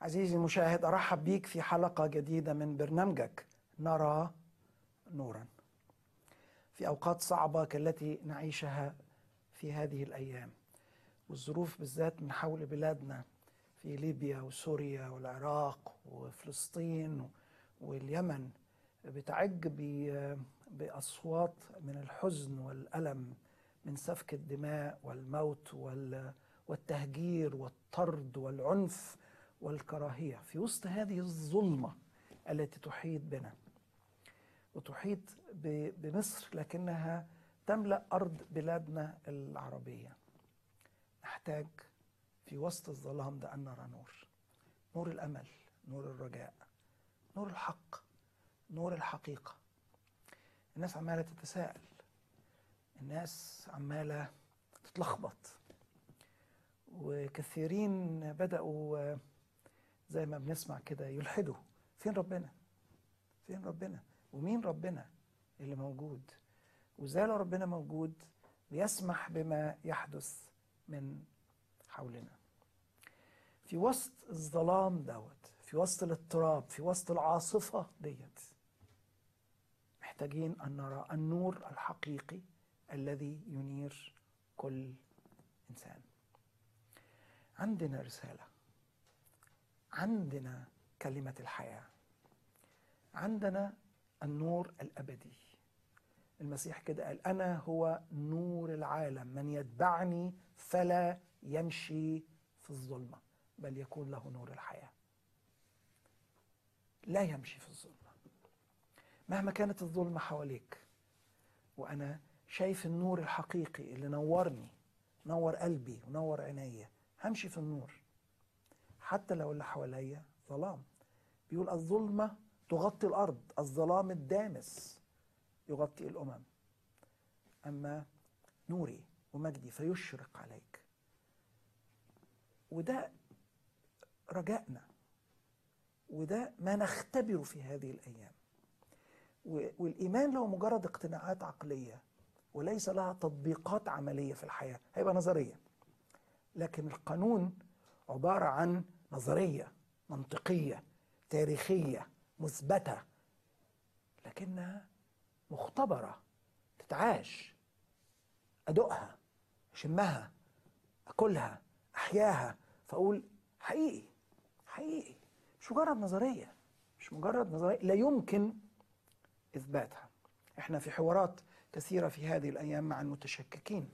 عزيزي المشاهد ارحب بيك في حلقه جديده من برنامجك نرى نورا في اوقات صعبه كالتي نعيشها في هذه الايام والظروف بالذات من حول بلادنا في ليبيا وسوريا والعراق وفلسطين واليمن بتعج ب- باصوات من الحزن والالم من سفك الدماء والموت وال- والتهجير والطرد والعنف والكراهيه في وسط هذه الظلمه التي تحيط بنا وتحيط ب- بمصر لكنها تملا ارض بلادنا العربيه نحتاج في وسط الظلام ده ان نرى نور نور الامل نور الرجاء نور الحق نور الحقيقه الناس عماله تتساءل الناس عماله تتلخبط وكثيرين بداوا آه، زي ما بنسمع كده يلحدوا فين ربنا فين ربنا ومين ربنا اللي موجود وازاي لو ربنا موجود بيسمح بما يحدث من حولنا في وسط الظلام دوت في وسط الاضطراب في وسط العاصفة ديت محتاجين أن نرى النور الحقيقي الذي ينير كل إنسان عندنا رسالة عندنا كلمة الحياة عندنا النور الأبدي المسيح كده قال أنا هو نور العالم من يتبعني فلا يمشي في الظلمة بل يكون له نور الحياة لا يمشي في الظلمة مهما كانت الظلمة حواليك وأنا شايف النور الحقيقي اللي نورني نور قلبي ونور عينيا همشي في النور حتى لو اللي حواليا ظلام بيقول الظلمة تغطي الأرض الظلام الدامس يغطي الأمم أما نوري ومجدي فيشرق عليك وده رجائنا وده ما نختبره في هذه الأيام و- والإيمان له مجرد اقتناعات عقلية وليس لها تطبيقات عملية في الحياة هيبقى نظرية لكن القانون عبارة عن نظرية منطقية تاريخية مثبتة لكنها مختبرة تتعاش أدوقها أشمها أكلها أحياها فأقول حقيقي حقيقي مش مجرد نظرية مش مجرد نظرية لا يمكن إثباتها احنا في حوارات كثيرة في هذه الأيام مع المتشككين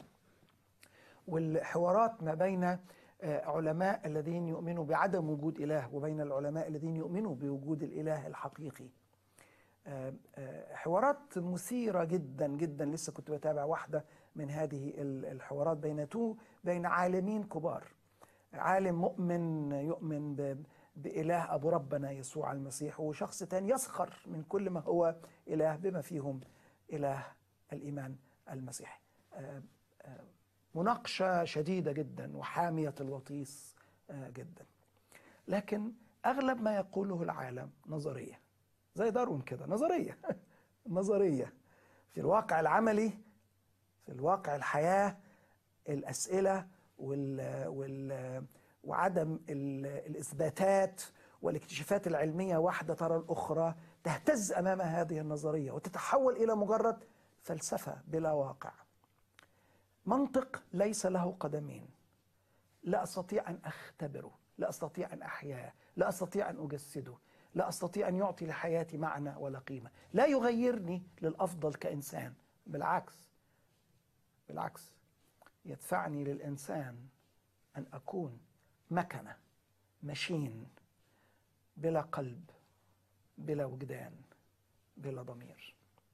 والحوارات ما بين آه، علماء الذين يؤمنوا بعدم وجود إله وبين العلماء الذين يؤمنوا بوجود الإله الحقيقي آه، آه، حوارات مثيرة جدا جدا لسه كنت بتابع واحدة من هذه ال- الحوارات بين تو بين عالمين كبار عالم مؤمن يؤمن ب- بإله أبو ربنا يسوع المسيح وشخص تاني يسخر من كل ما هو إله بما فيهم إله الإيمان المسيحي آه، آه، مناقشة شديدة جدا وحامية الوطيس آه، جدا لكن أغلب ما يقوله العالم نظرية زي داروين كده نظرية نظرية في الواقع العملي في الواقع الحياة الأسئلة وال وال وعدم ال- الإثباتات والاكتشافات العلمية واحدة ترى الأخرى تهتز أمام هذه النظرية وتتحول إلى مجرد فلسفة بلا واقع منطق ليس له قدمين لا استطيع ان اختبره لا استطيع ان احياه لا استطيع ان اجسده لا استطيع ان يعطي لحياتي معنى ولا قيمه لا يغيرني للافضل كانسان بالعكس بالعكس يدفعني للانسان ان اكون مكنه ماشين بلا قلب بلا وجدان بلا ضمير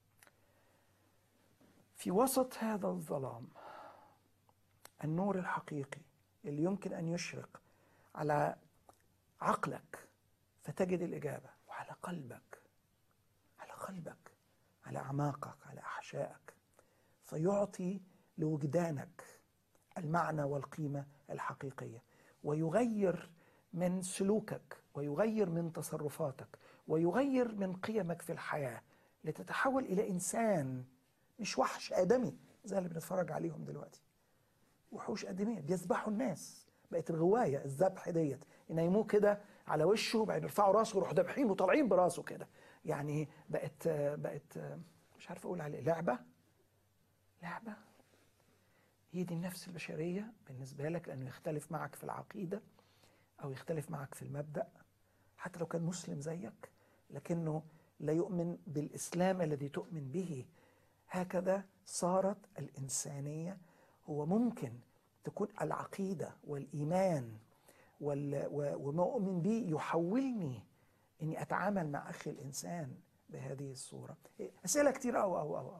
في وسط هذا الظلام النور الحقيقي اللي يمكن ان يشرق على عقلك فتجد الاجابه وعلى قلبك على قلبك على اعماقك على احشائك فيعطي لوجدانك المعنى والقيمه الحقيقيه ويغير من سلوكك ويغير من تصرفاتك ويغير من قيمك في الحياه لتتحول الى انسان مش وحش ادمي زي اللي بنتفرج عليهم دلوقتي وحوش ادميه بيذبحوا الناس بقت الغوايه الذبح ديت ينيموه كده على وشه وبعدين يرفعوا راسه ويروحوا ذابحين وطالعين براسه كده يعني بقت بقت مش عارف اقول عليه لعبه لعبه هي دي النفس البشريه بالنسبه لك لانه يختلف معك في العقيده او يختلف معك في المبدا حتى لو كان مسلم زيك لكنه لا يؤمن بالاسلام الذي تؤمن به هكذا صارت الانسانيه هو ممكن تكون العقيده والايمان وما اؤمن به يحولني اني اتعامل مع اخي الانسان بهذه الصوره اسئله كتير أو أو أو أو.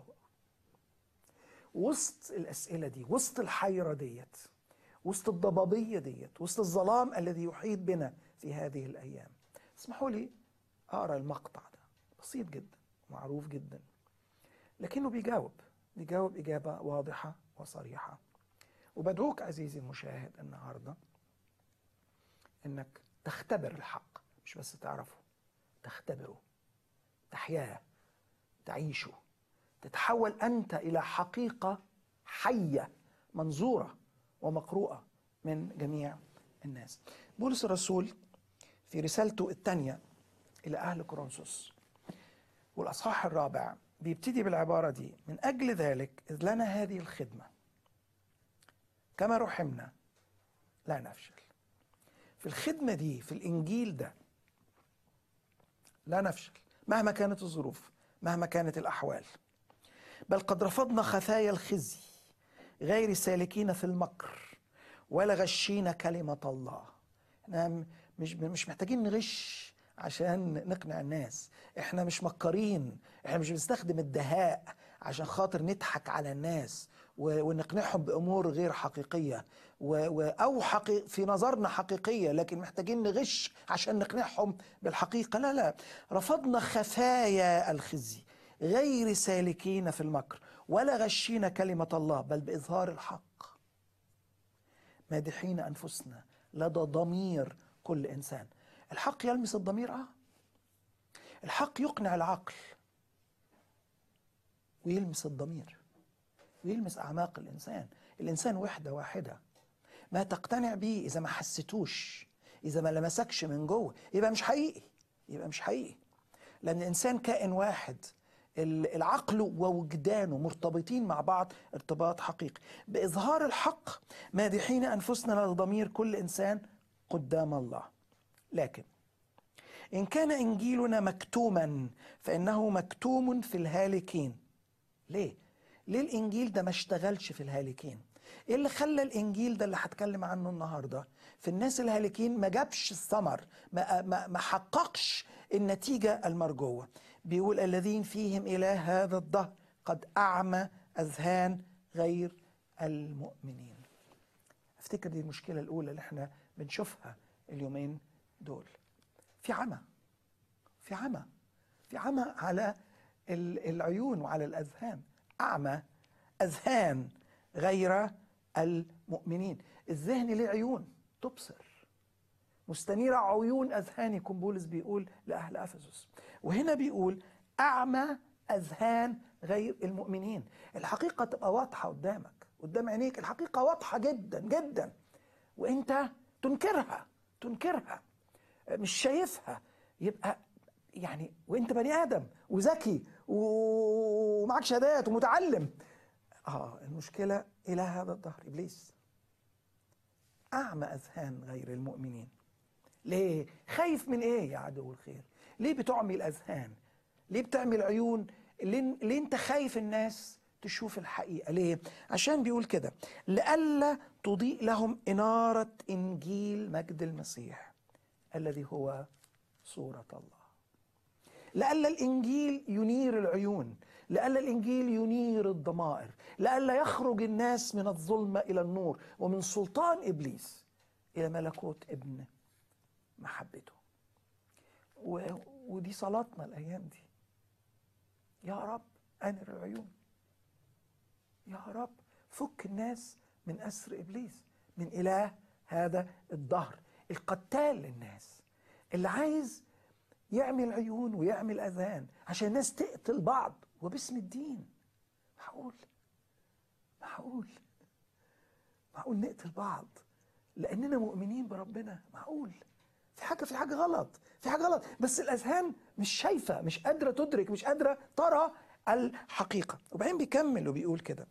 وسط الاسئله دي وسط الحيره ديت وسط الضبابيه ديت وسط الظلام الذي يحيط بنا في هذه الايام اسمحوا لي اقرا المقطع ده بسيط جدا معروف جدا لكنه بيجاوب بيجاوب اجابه واضحه وصريحه وبدعوك عزيزي المشاهد النهارده انك تختبر الحق مش بس تعرفه تختبره تحياه تعيشه تتحول انت الى حقيقه حيه منظوره ومقروءه من جميع الناس بولس الرسول في رسالته الثانيه الى اهل كورنثوس والاصحاح الرابع بيبتدي بالعباره دي من اجل ذلك اذ لنا هذه الخدمه كما رحمنا لا نفشل في الخدمه دي في الانجيل ده لا نفشل مهما كانت الظروف مهما كانت الاحوال بل قد رفضنا خفايا الخزي غير سالكين في المكر ولا غشينا كلمه الله احنا مش مش محتاجين نغش عشان نقنع الناس احنا مش مكرين احنا مش بنستخدم الدهاء عشان خاطر نضحك على الناس ونقنعهم بامور غير حقيقيه او حقيق في نظرنا حقيقيه لكن محتاجين نغش عشان نقنعهم بالحقيقه لا لا رفضنا خفايا الخزي غير سالكين في المكر ولا غشينا كلمه الله بل باظهار الحق مادحين انفسنا لدى ضمير كل انسان الحق يلمس الضمير اه الحق يقنع العقل ويلمس الضمير ويلمس اعماق الانسان الانسان وحده واحده ما تقتنع بيه اذا ما حسيتوش اذا ما لمسكش من جوه يبقى مش حقيقي يبقى مش حقيقي لان الانسان كائن واحد العقل ووجدانه مرتبطين مع بعض ارتباط حقيقي باظهار الحق مادحين انفسنا لضمير كل انسان قدام الله لكن ان كان انجيلنا مكتوما فانه مكتوم في الهالكين ليه ليه الانجيل ده ما اشتغلش في الهالكين ايه اللي خلى الانجيل ده اللي هتكلم عنه النهارده في الناس الهالكين ما جابش الثمر ما, ما, ما حققش النتيجه المرجوه بيقول الذين فيهم اله هذا الدهر قد اعمى اذهان غير المؤمنين افتكر دي المشكله الاولى اللي احنا بنشوفها اليومين دول في عمى في عمى في عمى على العيون وعلى الاذهان اعمى اذهان غير المؤمنين الذهن ليه عيون تبصر مستنيرة عيون أذهانكم بولس بيقول لأهل أفسس وهنا بيقول أعمى أذهان غير المؤمنين الحقيقة تبقى واضحة قدامك قدام عينيك الحقيقة واضحة جدا جدا وانت تنكرها تنكرها مش شايفها يبقى يعني وانت بني ادم وذكي ومعك شهادات ومتعلم اه المشكله الى هذا الظهر ابليس اعمى اذهان غير المؤمنين ليه خايف من ايه يا عدو الخير ليه بتعمي الاذهان ليه بتعمي العيون ليه, ليه انت خايف الناس تشوف الحقيقه ليه عشان بيقول كده لئلا تضيء لهم اناره انجيل مجد المسيح الذي هو صوره الله لئلا الانجيل ينير العيون لئلا الانجيل ينير الضمائر لئلا يخرج الناس من الظلمه الى النور ومن سلطان ابليس الى ملكوت ابن محبته و... ودي صلاتنا الايام دي يا رب انر العيون يا رب فك الناس من اسر ابليس من اله هذا الدهر القتال للناس اللي عايز يعمل عيون ويعمل اذان عشان الناس تقتل بعض وباسم الدين معقول معقول معقول نقتل بعض لاننا مؤمنين بربنا معقول في حاجه في حاجه غلط في حاجه غلط بس الاذهان مش شايفه مش قادره تدرك مش قادره ترى الحقيقه وبعدين بيكمل وبيقول كده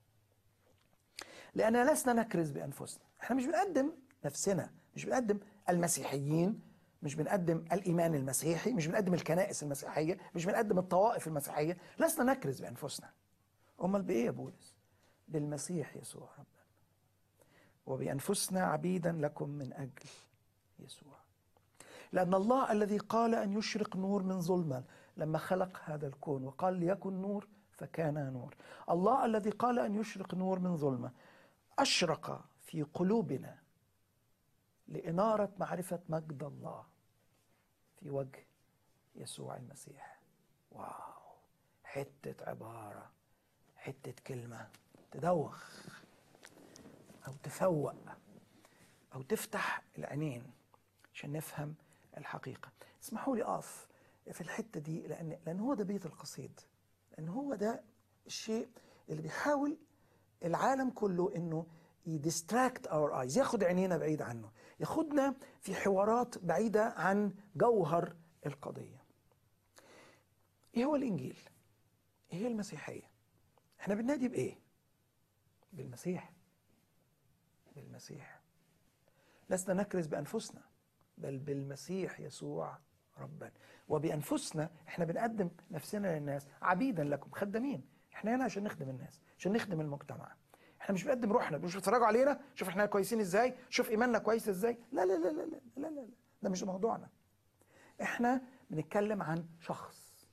لأننا لسنا نكرز بأنفسنا احنا مش بنقدم نفسنا مش بنقدم المسيحيين مش بنقدم الإيمان المسيحي مش بنقدم الكنائس المسيحية مش بنقدم الطوائف المسيحية لسنا نكرز بأنفسنا أمال بإيه يا بولس بالمسيح يسوع ربنا وبأنفسنا عبيدا لكم من أجل يسوع لأن الله الذي قال أن يشرق نور من ظلمة لما خلق هذا الكون وقال ليكن نور فكان نور الله الذي قال أن يشرق نور من ظلمة أشرق في قلوبنا لإنارة معرفة مجد الله في وجه يسوع المسيح واو حتة عبارة حتة كلمة تدوخ أو تفوق أو تفتح العينين عشان نفهم الحقيقة اسمحوا لي أقف في الحتة دي لأن لأن هو ده بيت القصيد لأن هو ده الشيء اللي بيحاول العالم كله إنه يديستراكت اور ايز ياخد عينينا بعيد عنه ياخدنا في حوارات بعيدة عن جوهر القضية ايه هو الانجيل ايه هي المسيحية احنا بننادي بايه بالمسيح بالمسيح لسنا نكرز بانفسنا بل بالمسيح يسوع ربا وبانفسنا احنا بنقدم نفسنا للناس عبيدا لكم خدامين احنا هنا عشان نخدم الناس عشان نخدم المجتمع احنا مش بنقدم روحنا مش بتتفرجوا علينا شوف احنا كويسين ازاي شوف ايماننا كويس ازاي لا لا لا لا لا لا لا, لا. ده مش موضوعنا احنا بنتكلم عن شخص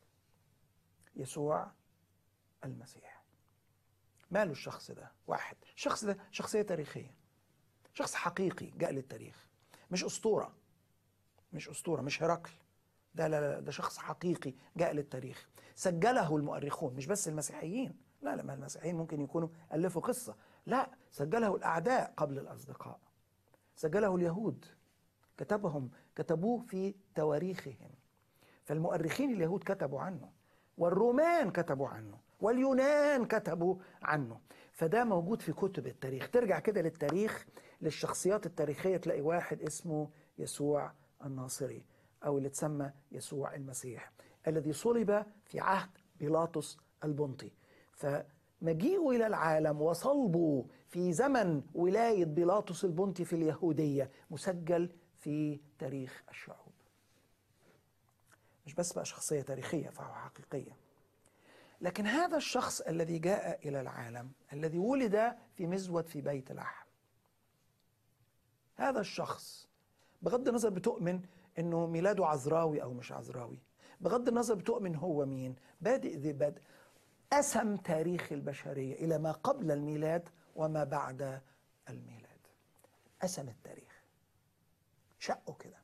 يسوع المسيح ماله الشخص ده واحد الشخص ده شخصية تاريخية شخص حقيقي جاء للتاريخ مش أسطورة مش أسطورة مش هرقل ده لا لا ده شخص حقيقي جاء للتاريخ سجله المؤرخون مش بس المسيحيين لا لا ما المسيحيين ممكن يكونوا ألفوا قصة لا سجله الأعداء قبل الأصدقاء سجله اليهود كتبهم كتبوه في تواريخهم فالمؤرخين اليهود كتبوا عنه والرومان كتبوا عنه واليونان كتبوا عنه فده موجود في كتب التاريخ ترجع كده للتاريخ للشخصيات التاريخية تلاقي واحد اسمه يسوع الناصري أو اللي تسمى يسوع المسيح الذي صلب في عهد بيلاطس البنطي فمجيئه إلى العالم وصلبه في زمن ولاية بيلاطس البنطي في اليهودية مسجل في تاريخ الشعوب مش بس بقى شخصية تاريخية فهو حقيقية لكن هذا الشخص الذي جاء إلى العالم الذي ولد في مزود في بيت لحم هذا الشخص بغض النظر بتؤمن انه ميلاده عذراوي او مش عذراوي بغض النظر بتؤمن هو مين بادئ ذي بدء قسم تاريخ البشرية إلى ما قبل الميلاد وما بعد الميلاد قسم التاريخ شقه كده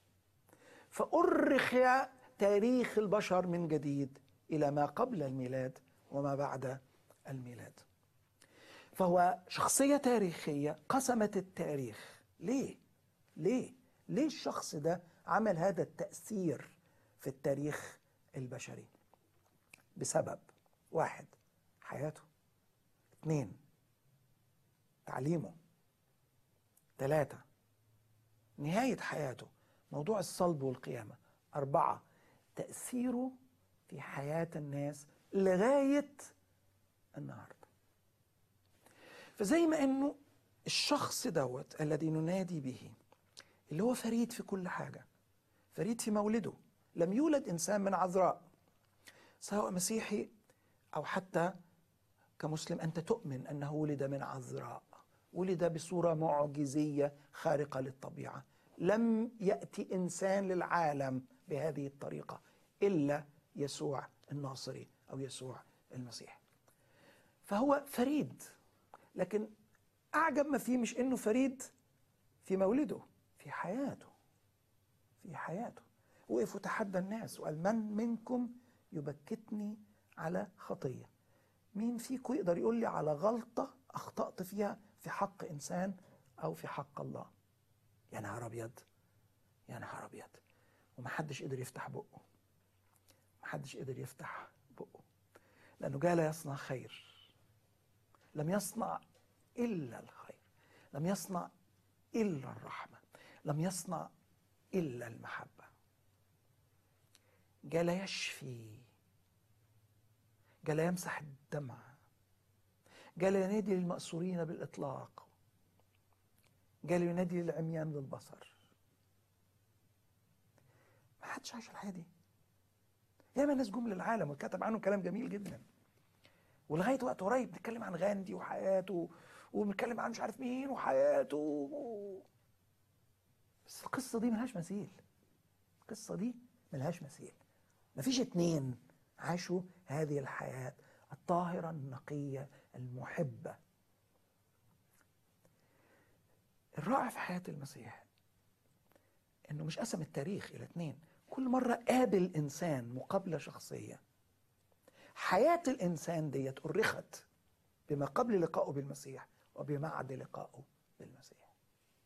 فأرخ تاريخ البشر من جديد إلى ما قبل الميلاد وما بعد الميلاد فهو شخصية تاريخية قسمت التاريخ ليه؟ ليه؟ ليه الشخص ده عمل هذا التأثير في التاريخ البشري؟ بسبب واحد حياته اثنين تعليمه ثلاثة نهاية حياته موضوع الصلب والقيامة أربعة تأثيره في حياة الناس لغاية النهاردة فزي ما أنه الشخص دوت الذي ننادي به اللي هو فريد في كل حاجة فريد في مولده لم يولد إنسان من عذراء سواء مسيحي أو حتى كمسلم أنت تؤمن أنه ولد من عذراء ولد بصورة معجزية خارقة للطبيعة لم يأتي إنسان للعالم بهذه الطريقة إلا يسوع الناصري أو يسوع المسيح فهو فريد لكن أعجب ما فيه مش إنه فريد في مولده في حياته في حياته وقف وتحدى الناس وقال من منكم يبكتني على خطية مين فيكم يقدر يقول لي على غلطة أخطأت فيها في حق إنسان أو في حق الله يا نهار أبيض يا نهار أبيض ومحدش قدر يفتح بقه محدش قدر يفتح بقه لأنه جاء لا يصنع خير لم يصنع إلا الخير لم يصنع إلا الرحمة لم يصنع إلا المحبة جال يشفي جال يمسح الدمع جال ينادي للمأسورين بالإطلاق جال ينادي للعميان بالبصر ما حدش عايش الحياة دي ياما ناس جم للعالم وكتب عنه كلام جميل جدا ولغايه وقت قريب بنتكلم عن غاندي وحياته وبنتكلم عن مش عارف مين وحياته بس القصه دي ملهاش مثيل القصه دي ملهاش مثيل مفيش اتنين عاشوا هذه الحياه الطاهره النقيه المحبه الرائع في حياه المسيح انه مش قسم التاريخ الى اتنين كل مرة قابل إنسان مقابلة شخصية حياة الإنسان ديت أرخت بما قبل لقائه بالمسيح وبما بعد لقائه بالمسيح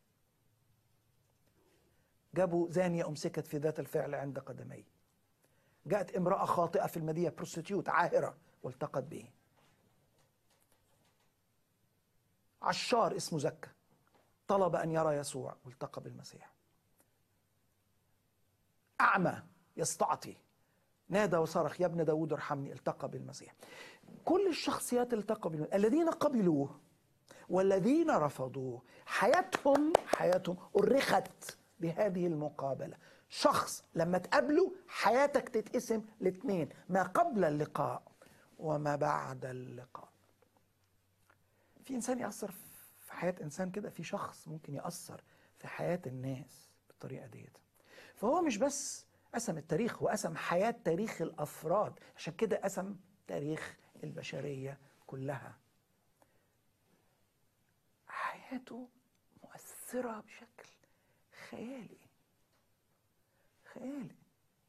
جابوا زانية أمسكت في ذات الفعل عند قدميه جاءت امرأة خاطئة في المدينة بروستيوت عاهرة والتقت به عشار اسمه زكا طلب أن يرى يسوع والتقى بالمسيح أعمى يستعطي نادى وصرخ يا ابن داود ارحمني التقى بالمسيح كل الشخصيات التقى بالمسيح الذين قبلوه والذين رفضوه حياتهم حياتهم أرخت بهذه المقابلة شخص لما تقابله حياتك تتقسم لاثنين ما قبل اللقاء وما بعد اللقاء في إنسان يأثر في حياة إنسان كده في شخص ممكن يأثر في حياة الناس بالطريقة ديت فهو مش بس قسم التاريخ هو قسم حياة تاريخ الأفراد عشان كده قسم تاريخ البشرية كلها حياته مؤثرة بشكل خيالي خيالي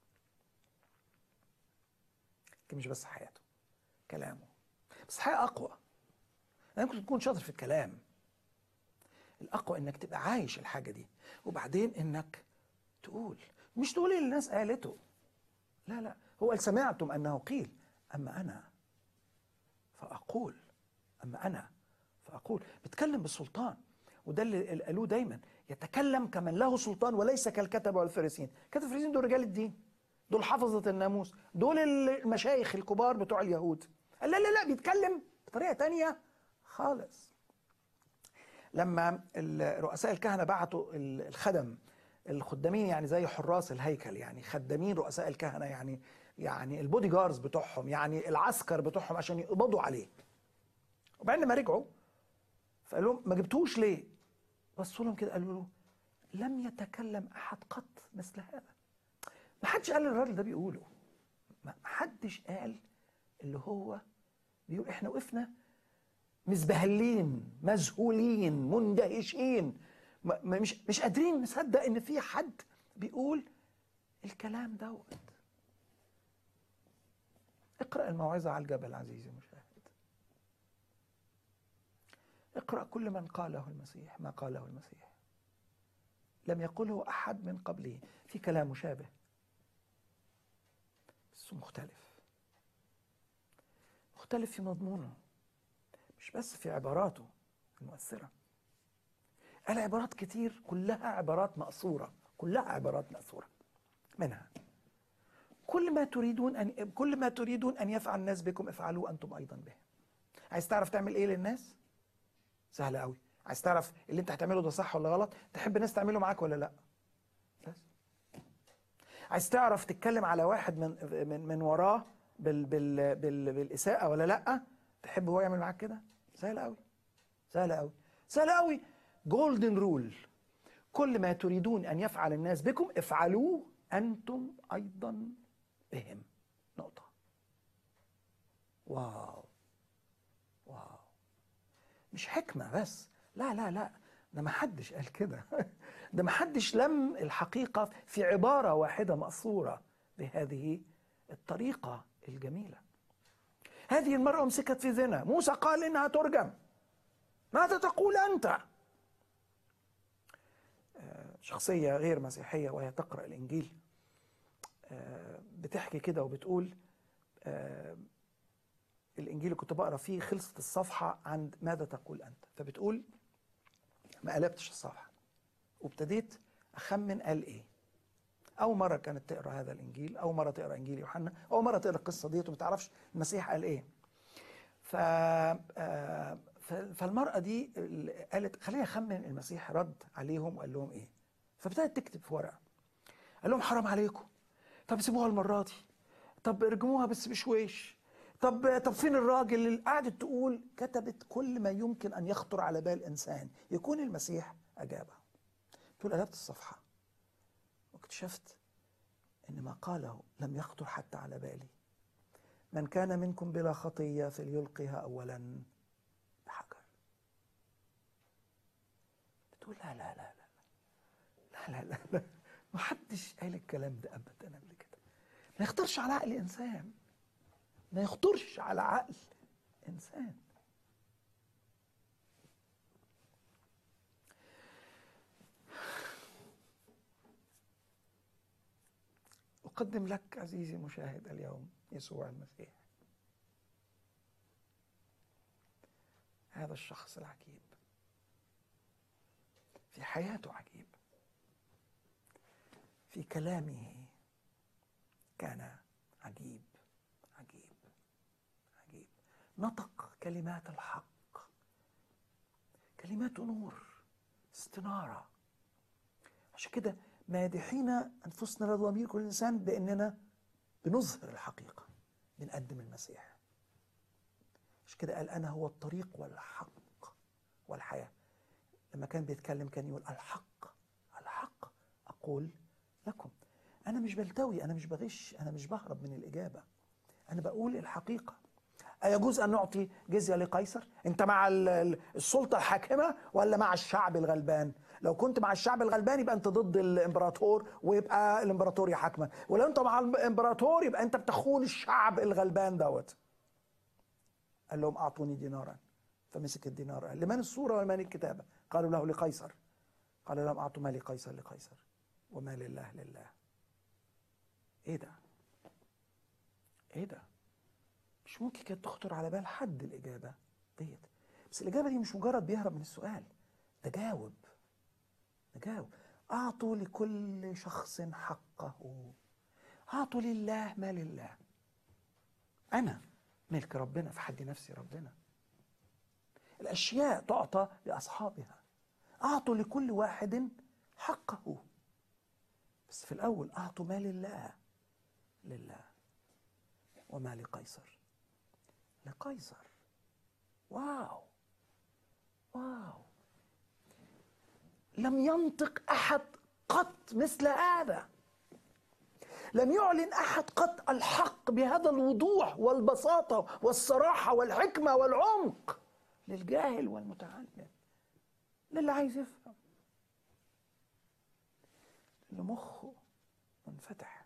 لكن مش بس حياته كلامه بس حياة أقوى أنا ممكن تكون شاطر في الكلام الأقوى إنك تبقى عايش الحاجة دي وبعدين إنك تقول مش تقول اللي الناس قالته لا لا هو قال سمعتم انه قيل اما انا فاقول اما انا فاقول بتكلم بالسلطان وده اللي قالوه دايما يتكلم كمن له سلطان وليس كالكتبه والفارسين كتب الفارسين دول رجال الدين دول حفظة الناموس دول المشايخ الكبار بتوع اليهود قال لا لا لا بيتكلم بطريقة تانية خالص لما رؤساء الكهنة بعتوا الخدم الخدامين يعني زي حراس الهيكل يعني خدامين رؤساء الكهنه يعني يعني البودي جاردز بتوعهم يعني العسكر بتوعهم عشان يقبضوا عليه وبعدين لما رجعوا فقال لهم ما جبتوش ليه؟ بصوا لهم كده قالوا له لم يتكلم احد قط مثل هذا ما حدش قال الراجل ده بيقوله ما حدش قال اللي هو بيقول احنا وقفنا مزبهلين مذهولين مندهشين مش مش قادرين نصدق ان في حد بيقول الكلام دوت اقرا الموعظه على الجبل عزيزي المشاهد اقرا كل من قاله المسيح ما قاله المسيح لم يقله احد من قبله في كلام مشابه بس مختلف مختلف في مضمونه مش بس في عباراته المؤثره قال عبارات كتير كلها عبارات مقصورة كلها عبارات مقصورة منها كل ما تريدون أن كل ما تريدون أن يفعل الناس بكم افعلوا أنتم أيضا به عايز تعرف تعمل إيه للناس؟ سهل قوي عايز تعرف اللي أنت هتعمله ده صح ولا غلط؟ تحب الناس تعمله معاك ولا لأ؟ بس عايز تعرف تتكلم على واحد من من من وراه بال بال بال بالإساءة ولا لأ؟ تحب هو يعمل معاك كده؟ سهل قوي سهل قوي سهل قوي جولدن رول كل ما تريدون ان يفعل الناس بكم افعلوه انتم ايضا بهم نقطه واو واو مش حكمه بس لا لا لا ده ما حدش قال كده ده ما حدش لم الحقيقه في عباره واحده مقصوره بهذه الطريقه الجميله هذه المرأة مسكت في زنا موسى قال إنها ترجم ماذا تقول أنت شخصية غير مسيحية وهي تقرأ الإنجيل بتحكي كده وبتقول الإنجيل اللي كنت بقرأ فيه خلصت الصفحة عند ماذا تقول أنت فبتقول ما قلبتش الصفحة وابتديت اخمن قال ايه اول مره كانت تقرا هذا الانجيل اول مره تقرا انجيل يوحنا اول مره تقرا القصه ديت وما تعرفش المسيح قال ايه ف آه، ف- فالمراه دي اللي قالت خليني اخمن المسيح رد عليهم وقال لهم ايه فابتدت تكتب في ورقه قال لهم حرام عليكم طب سيبوها المره دي طب ارجموها بس بشويش طب طب فين الراجل اللي قعدت تقول كتبت كل ما يمكن ان يخطر على بال انسان يكون المسيح اجابها تقول قلبت الصفحه واكتشفت ان ما قاله لم يخطر حتى على بالي من كان منكم بلا خطيه فليلقها اولا بحجر بتقول لا لا لا لا لا لا لا, لا. ما حدش قال الكلام ده ابدا قبل كده ما يخطرش على عقل انسان ما يخطرش على عقل انسان أقدم لك عزيزي المشاهد اليوم يسوع المسيح هذا الشخص العجيب في حياته عجيب في كلامه كان عجيب عجيب عجيب نطق كلمات الحق كلمات نور استناره عشان كده مادحين انفسنا لا ضمير كل انسان باننا بنظهر الحقيقه بنقدم المسيح عشان كده قال انا هو الطريق والحق والحياه لما كان بيتكلم كان يقول الحق الحق اقول لكم انا مش بلتوي انا مش بغش انا مش بهرب من الاجابه انا بقول الحقيقه أيجوز أن نعطي جزية لقيصر؟ أنت مع ال- ال- السلطة الحاكمة ولا مع الشعب الغلبان؟ لو كنت مع الشعب الغلبان يبقى أنت ضد الإمبراطور ويبقى الإمبراطورية حاكمة، ولو أنت مع الإمبراطور يبقى أنت بتخون الشعب الغلبان دوت. قال لهم أعطوني دينارا فمسك الدينار قال لمن الصورة ولمن الكتابة؟ قالوا له لقيصر. قال لهم أعطوا ما لقيصر لقيصر وما لله لله. إيه ده؟ إيه ده؟ مش ممكن كانت تخطر على بال حد الإجابة ديت بس الإجابة دي مش مجرد بيهرب من السؤال ده جاوب ده جاوب أعطوا لكل شخص حقه أعطوا لله ما لله أنا ملك ربنا في حد نفسي ربنا الأشياء تعطى لأصحابها أعطوا لكل واحد حقه بس في الأول أعطوا ما لله لله وما لقيصر لقيصر واو واو لم ينطق احد قط مثل هذا لم يعلن احد قط الحق بهذا الوضوح والبساطه والصراحه والحكمه والعمق للجاهل والمتعلم للي عايز يفهم اللي مخه منفتح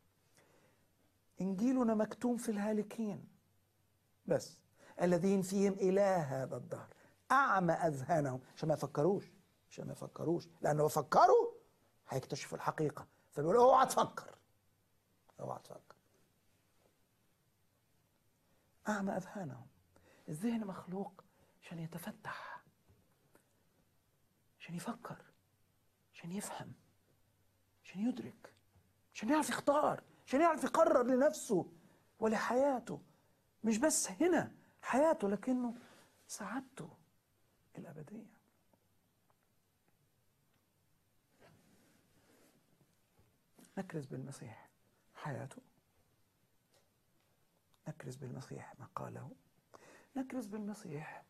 انجيلنا مكتوم في الهالكين بس الذين فيهم اله هذا الدهر اعمى اذهانهم عشان ما يفكروش عشان ما يفكروش لانه لو فكروا هيكتشفوا الحقيقه فبيقول اوعى تفكر اوعى تفكر اعمى اذهانهم الذهن مخلوق عشان يتفتح عشان يفكر عشان يفهم عشان يدرك عشان يعرف يختار عشان يعرف يقرر لنفسه ولحياته مش بس هنا حياته لكنه سعادته الأبدية نكرز بالمسيح حياته نكرز بالمسيح ما قاله نكرز بالمسيح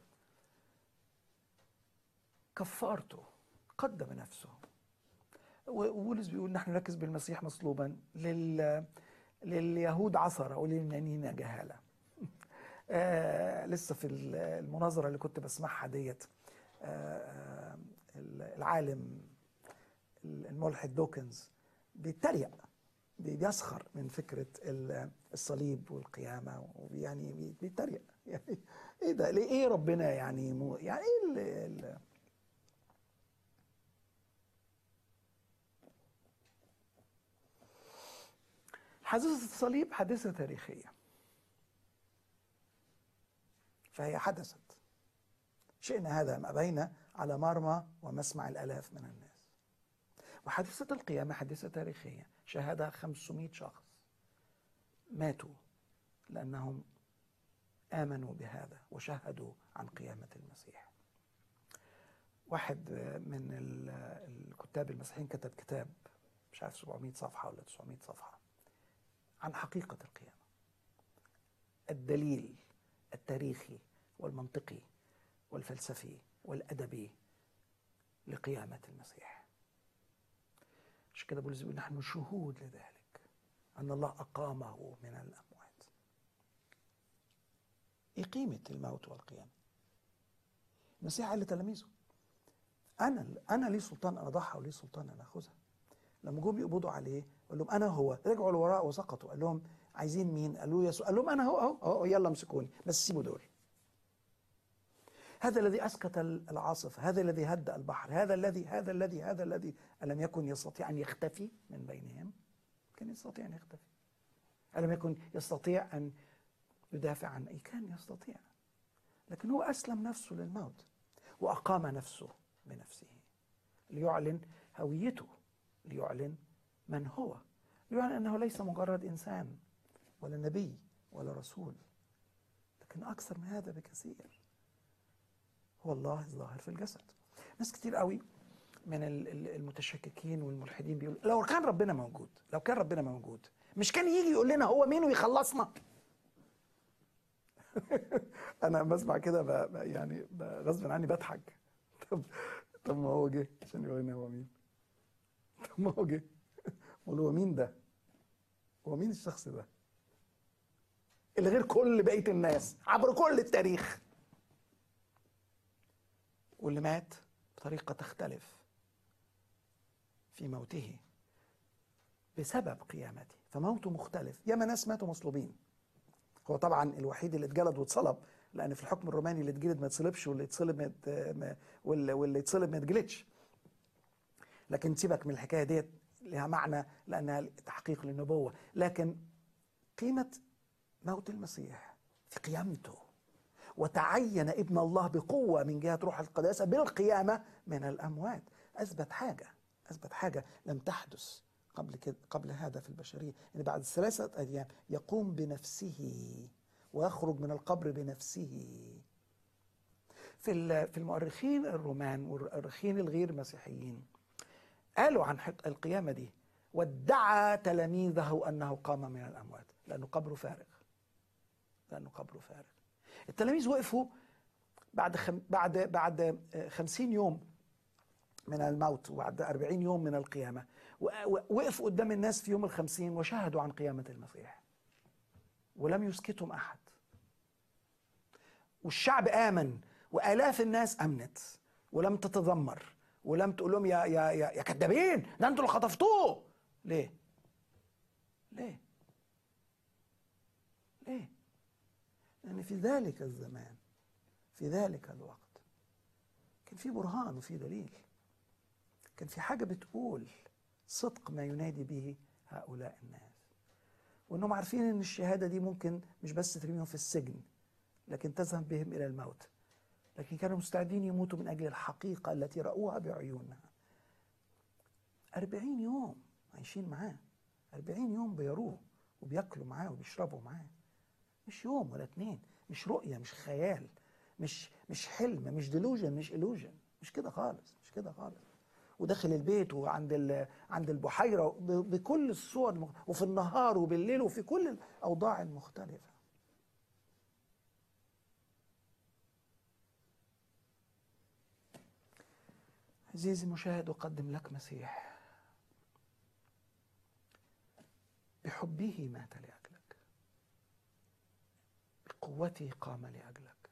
كفارته قدم نفسه وبولس بيقول نحن نركز بالمسيح مصلوبا لل لليهود عثرة ولليونانيين جهالة آه لسه في المناظرة اللي كنت بسمعها ديت آه العالم الملحد دوكنز بيتريق بيسخر من فكرة الصليب والقيامة يعني بيتريق يعني ايه ده ليه ايه ربنا يعني مو يعني ايه ال حادثة الصليب حادثة تاريخية فهي حدثت شئنا هذا ما بين على مرمى ومسمع الآلاف من الناس وحادثة القيامة حادثة تاريخية شاهدها 500 شخص ماتوا لأنهم آمنوا بهذا وشهدوا عن قيامة المسيح واحد من الكتاب المسيحيين كتب كتاب مش عارف 700 صفحة ولا 900 صفحة عن حقيقة القيامة الدليل التاريخي والمنطقي والفلسفي والأدبي لقيامة المسيح عشان كده بولس بيقول نحن شهود لذلك أن الله أقامه من الأموات إيه قيمة الموت والقيامة المسيح قال لتلاميذه أنا أنا لي سلطان أن أضحى ولي سلطان أن أخذها لما جم يقبضوا عليه قال لهم أنا هو رجعوا لوراء وسقطوا قال لهم عايزين مين؟ قالوا يسوع قال لهم أنا هو أهو أهو يلا امسكوني بس سيبوا دول هذا الذي اسكت العاصفه هذا الذي هدأ البحر هذا الذي هذا الذي هذا الذي الم يكن يستطيع ان يختفي من بينهم كان يستطيع ان يختفي الم يكن يستطيع ان يدافع عن اي كان يستطيع لكن هو اسلم نفسه للموت واقام نفسه بنفسه ليعلن هويته ليعلن من هو ليعلن انه ليس مجرد انسان ولا نبي ولا رسول لكن اكثر من هذا بكثير هو الله الظاهر في الجسد ناس كتير قوي من المتشككين والملحدين بيقول لو كان ربنا موجود لو كان ربنا موجود مش كان يجي يقول لنا هو مين ويخلصنا انا بسمع كده يعني غصب عني بضحك طب طب ما هو جه عشان يقول لنا هو مين طب ما هو جه بقول هو مين ده هو مين الشخص ده اللي غير كل بقيه الناس عبر كل التاريخ واللي مات بطريقة تختلف في موته بسبب قيامته فموته مختلف ياما ناس ماتوا مصلوبين هو طبعا الوحيد اللي اتجلد واتصلب لان في الحكم الروماني اللي اتجلد ما يتصلبش واللي يتصلب ما واللي يتصلب ما يتجلدش لكن سيبك من الحكايه ديت لها معنى لانها تحقيق للنبوه لكن قيمه موت المسيح في قيامته وتعين ابن الله بقوة من جهة روح القداسة بالقيامة من الأموات أثبت حاجة أثبت حاجة لم تحدث قبل كده قبل هذا في البشرية يعني بعد ثلاثة أيام يقوم بنفسه ويخرج من القبر بنفسه في في المؤرخين الرومان والمؤرخين الغير مسيحيين قالوا عن القيامة دي وادعى تلاميذه أنه قام من الأموات لأنه قبره فارغ لأنه قبره فارغ التلاميذ وقفوا بعد خم بعد بعد 50 يوم من الموت وبعد 40 يوم من القيامة وقفوا قدام الناس في يوم الخمسين وشهدوا عن قيامة المسيح ولم يسكتهم أحد والشعب آمن وآلاف الناس آمنت ولم تتذمر ولم تقول لهم يا يا يا, يا كذابين ده انتوا اللي خطفتوه ليه؟ ليه؟ ليه؟ لأن في ذلك الزمان في ذلك الوقت كان في برهان وفي دليل كان في حاجة بتقول صدق ما ينادي به هؤلاء الناس وانهم عارفين ان الشهاده دي ممكن مش بس ترميهم في السجن لكن تذهب بهم الى الموت لكن كانوا مستعدين يموتوا من اجل الحقيقه التي راوها بعيوننا أربعين يوم عايشين معاه أربعين يوم بيروه وبياكلوا معاه وبيشربوا معاه مش يوم ولا اتنين مش رؤية مش خيال مش مش حلم مش ديلوجن مش illusion مش كده خالص مش كده خالص وداخل البيت وعند عند البحيرة بكل الصور وفي النهار وبالليل وفي كل الأوضاع المختلفة عزيزي المشاهد أقدم لك مسيح بحبه مات لأجلك قوته قام لأجلك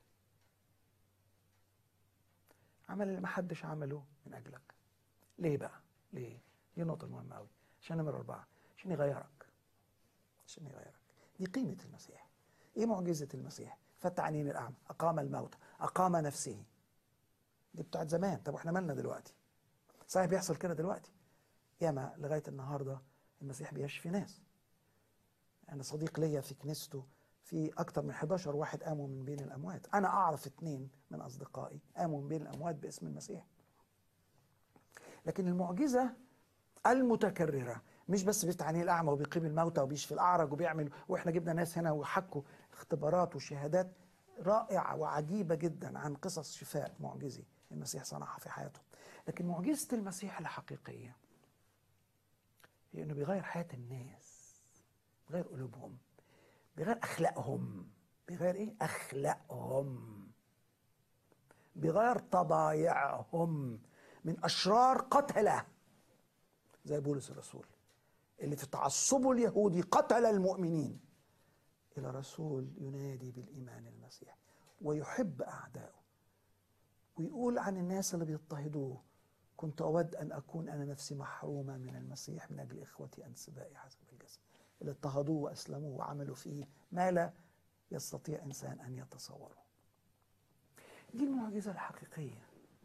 عمل اللي محدش عمله من أجلك ليه بقى؟ ليه؟ دي النقطة المهمة أوي عشان نمرة أربعة عشان يغيرك عشان يغيرك دي قيمة المسيح إيه معجزة المسيح؟ فتح عينين الأعمى أقام الموتى أقام نفسه دي بتاعت زمان طب واحنا مالنا دلوقتي صحيح بيحصل كده دلوقتي ياما لغاية النهاردة المسيح بيشفي ناس أنا صديق ليا في كنيسته في أكثر من 11 واحد قاموا من بين الأموات أنا أعرف اثنين من أصدقائي قاموا من بين الأموات باسم المسيح لكن المعجزة المتكرره مش بس بيفتح عينيه الاعمى وبيقيم الموتى وبيشفي الاعرج وبيعمل واحنا جبنا ناس هنا وحكوا اختبارات وشهادات رائعه وعجيبه جدا عن قصص شفاء معجزي المسيح صنعها في حياته لكن معجزه المسيح الحقيقيه هي انه بيغير حياه الناس بيغير قلوبهم بيغير اخلاقهم بيغير ايه اخلاقهم بيغير طبايعهم من اشرار قتله زي بولس الرسول اللي في تعصبه اليهودي قتل المؤمنين الى رسول ينادي بالايمان المسيح ويحب اعدائه ويقول عن الناس اللي بيضطهدوه كنت اود ان اكون انا نفسي محرومه من المسيح من اجل اخوتي انسبائي حسب الجسد اللي اضطهدوه واسلموه وعملوا فيه ما لا يستطيع انسان ان يتصوره دي المعجزه الحقيقيه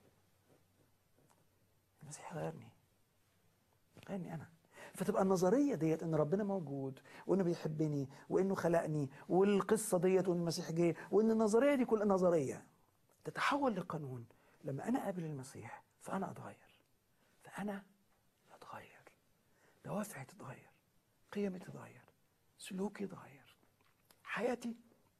المسيح غيرني غيرني انا فتبقى النظريه ديت ان ربنا موجود وانه بيحبني وانه خلقني والقصه ديت وان المسيح جه وان النظريه دي كل نظريه تتحول لقانون لما انا اقابل المسيح فانا اتغير فانا اتغير دوافعي تتغير قيمي تتغير سلوكي يتغير حياتي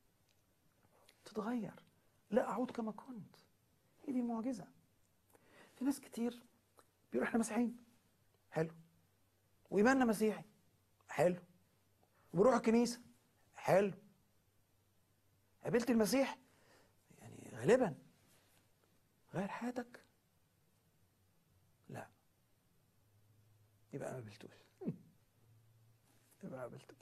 تتغير لا اعود كما كنت هي دي المعجزه في ناس كتير بيقولوا احنا مسيحيين حلو وايماننا مسيحي حلو وبروح الكنيسه حلو قابلت المسيح يعني غالبا غير حياتك لا يبقى ما قابلتوش يبقى ما قابلتوش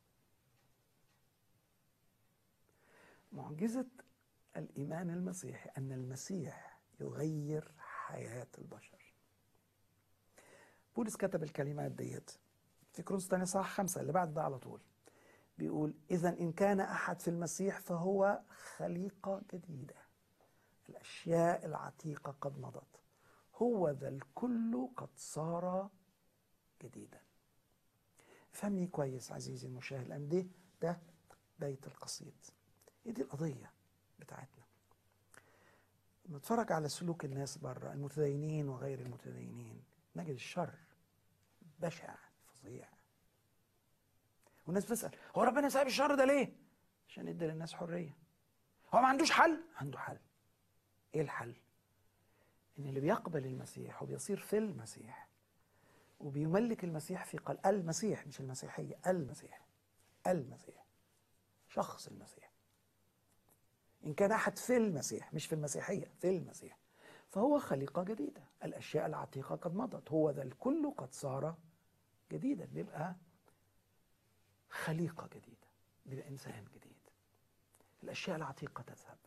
معجزة الإيمان المسيحي أن المسيح يغير حياة البشر بولس كتب الكلمات ديت في كورنثوس الثانية صح خمسة اللي بعد ده على طول بيقول إذا إن كان أحد في المسيح فهو خليقة جديدة الأشياء العتيقة قد مضت هو ذا الكل قد صار جديدا فهمني كويس عزيزي المشاهد لأن دي ده بيت القصيد هي دي القضية بتاعتنا نتفرج على سلوك الناس بره المتدينين وغير المتدينين نجد الشر بشع فظيع والناس بتسأل هو ربنا سايب الشر ده ليه؟ عشان يدي للناس حرية هو ما عندوش حل؟ عنده حل ايه الحل؟ ان اللي بيقبل المسيح وبيصير في المسيح وبيملك المسيح في قلب المسيح مش المسيحية المسيح المسيح شخص المسيح إن كان أحد في المسيح مش في المسيحية في المسيح فهو خليقة جديدة الأشياء العتيقة قد مضت هو ذا الكل قد صار جديدا بيبقى خليقة جديدة بيبقى إنسان جديد الأشياء العتيقة تذهب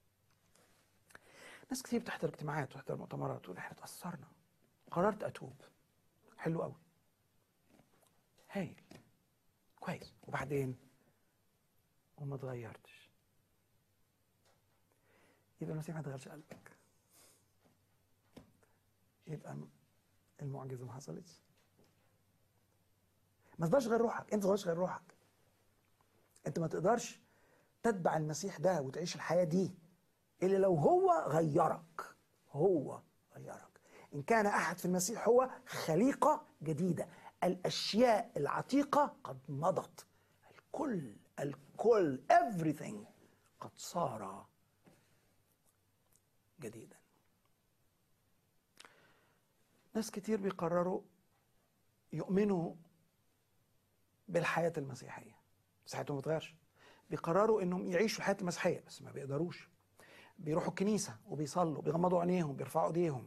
ناس كتير بتحضر اجتماعات وتحضر مؤتمرات تقول احنا اتأثرنا قررت أتوب حلو قوي هايل كويس وبعدين وما اتغيرتش يبقى المسيح ما تغيرش قلبك يبقى المعجزه ما حصلتش ما تقدرش غير روحك انت ما تقدرش غير روحك انت ما تقدرش تتبع المسيح ده وتعيش الحياه دي الا لو هو غيرك هو غيرك ان كان احد في المسيح هو خليقه جديده الاشياء العتيقه قد مضت الكل الكل everything قد صار جديدا ناس كتير بيقرروا يؤمنوا بالحياة المسيحية بس حياتهم ما بتتغيرش بيقرروا انهم يعيشوا الحياة المسيحية بس ما بيقدروش بيروحوا الكنيسة وبيصلوا بيغمضوا عينيهم بيرفعوا ايديهم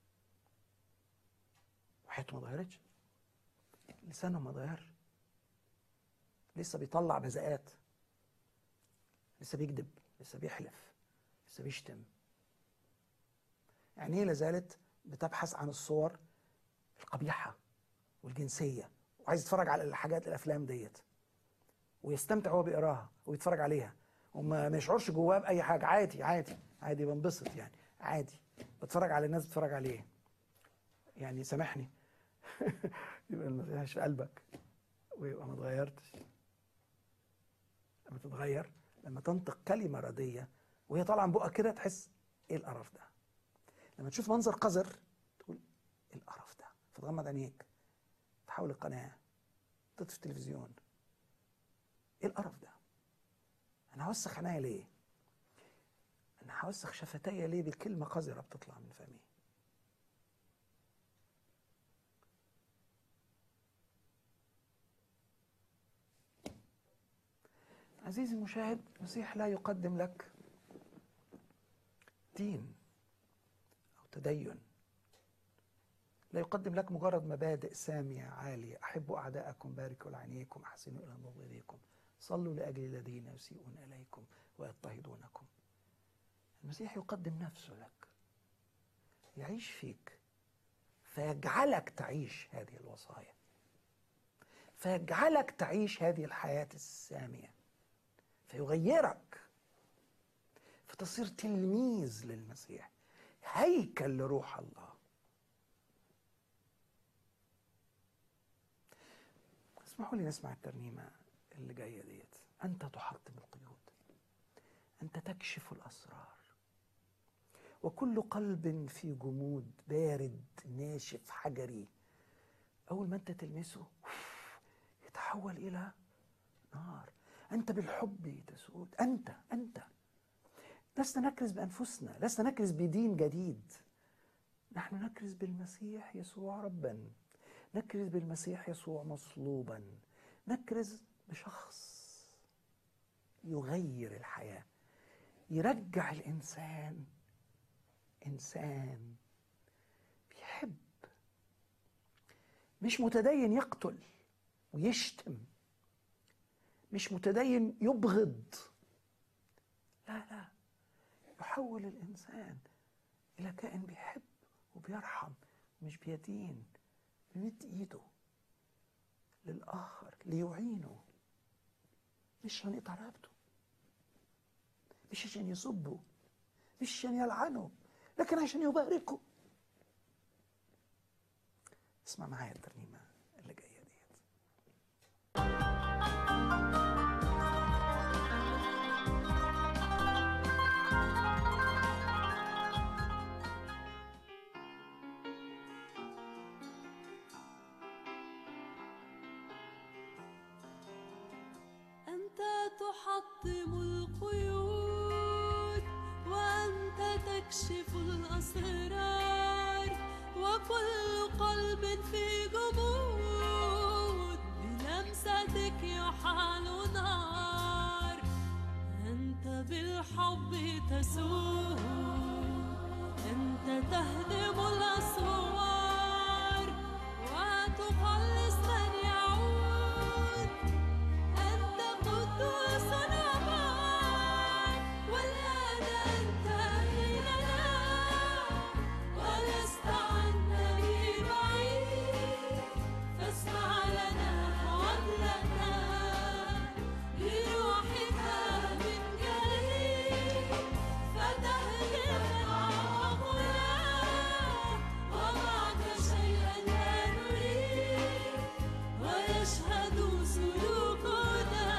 وحياتهم ما اتغيرتش لسانهم ما اتغيرش لسه بيطلع بذاءات لسه بيكذب لسه بيحلف لسه بيشتم عينيه لازالت بتبحث عن الصور القبيحة والجنسية وعايز يتفرج على الحاجات الأفلام ديت ويستمتع وهو بيقراها ويتفرج عليها وما ما يشعرش جواه بأي حاجة عادي عادي عادي بنبسط يعني عادي بتفرج على الناس بتتفرج عليه يعني سامحني يبقى المسيح مش في قلبك ويبقى ما اتغيرتش لما تتغير لما تنطق كلمة ردية وهي طالعة من بقك كده تحس ايه القرف ده لما تشوف منظر قذر تقول ايه القرف ده فتغمض عينيك تحول القناه تطفي التلفزيون ايه القرف ده انا هوسخ عينيا ليه انا هوسخ شفتي ليه بكلمه قذره بتطلع من فمي عزيزي المشاهد المسيح لا يقدم لك دين او تدين لا يقدم لك مجرد مبادئ سامية عالية أحبوا أعداءكم باركوا لعينيكم أحسنوا إلى مبغضيكم صلوا لأجل الذين يسيئون إليكم ويضطهدونكم المسيح يقدم نفسه لك يعيش فيك فيجعلك تعيش هذه الوصايا فيجعلك تعيش هذه الحياة السامية فيغيرك فتصير تلميذ للمسيح هيكل لروح الله اسمحوا لي نسمع الترنيمة اللي جاية ديت أنت تحطم القيود أنت تكشف الأسرار وكل قلب في جمود بارد ناشف حجري أول ما أنت تلمسه يتحول إلى نار أنت بالحب تسود أنت أنت لسنا نكرز بأنفسنا لسنا نكرز بدين جديد نحن نكرز بالمسيح يسوع ربا نكرز بالمسيح يسوع مصلوبا نكرز بشخص يغير الحياة يرجع الإنسان إنسان بيحب مش متدين يقتل ويشتم مش متدين يبغض لا لا يحول الإنسان إلى كائن بيحب وبيرحم مش بيدين بيمد إيده للآخر ليعينه مش عشان يقطع رقبته مش عشان يصبه مش عشان يلعنه لكن عشان يباركه اسمع معايا الترنيمة اللي جاية ديت أنت تحطم القيود وأنت تكشف الأسرار وكل قلب في جمود بلمستك يحال نار أنت بالحب تسود أنت تهدم الأسوار وتخلص من يعود أنت قدوس أبار والآن أنت بيننا ولست عنا بعيد فاسمع لنا وابلغنا بروحك من جديد فتهدم أعماقنا ومعك شيئا لا نريد ويشهد سلوكنا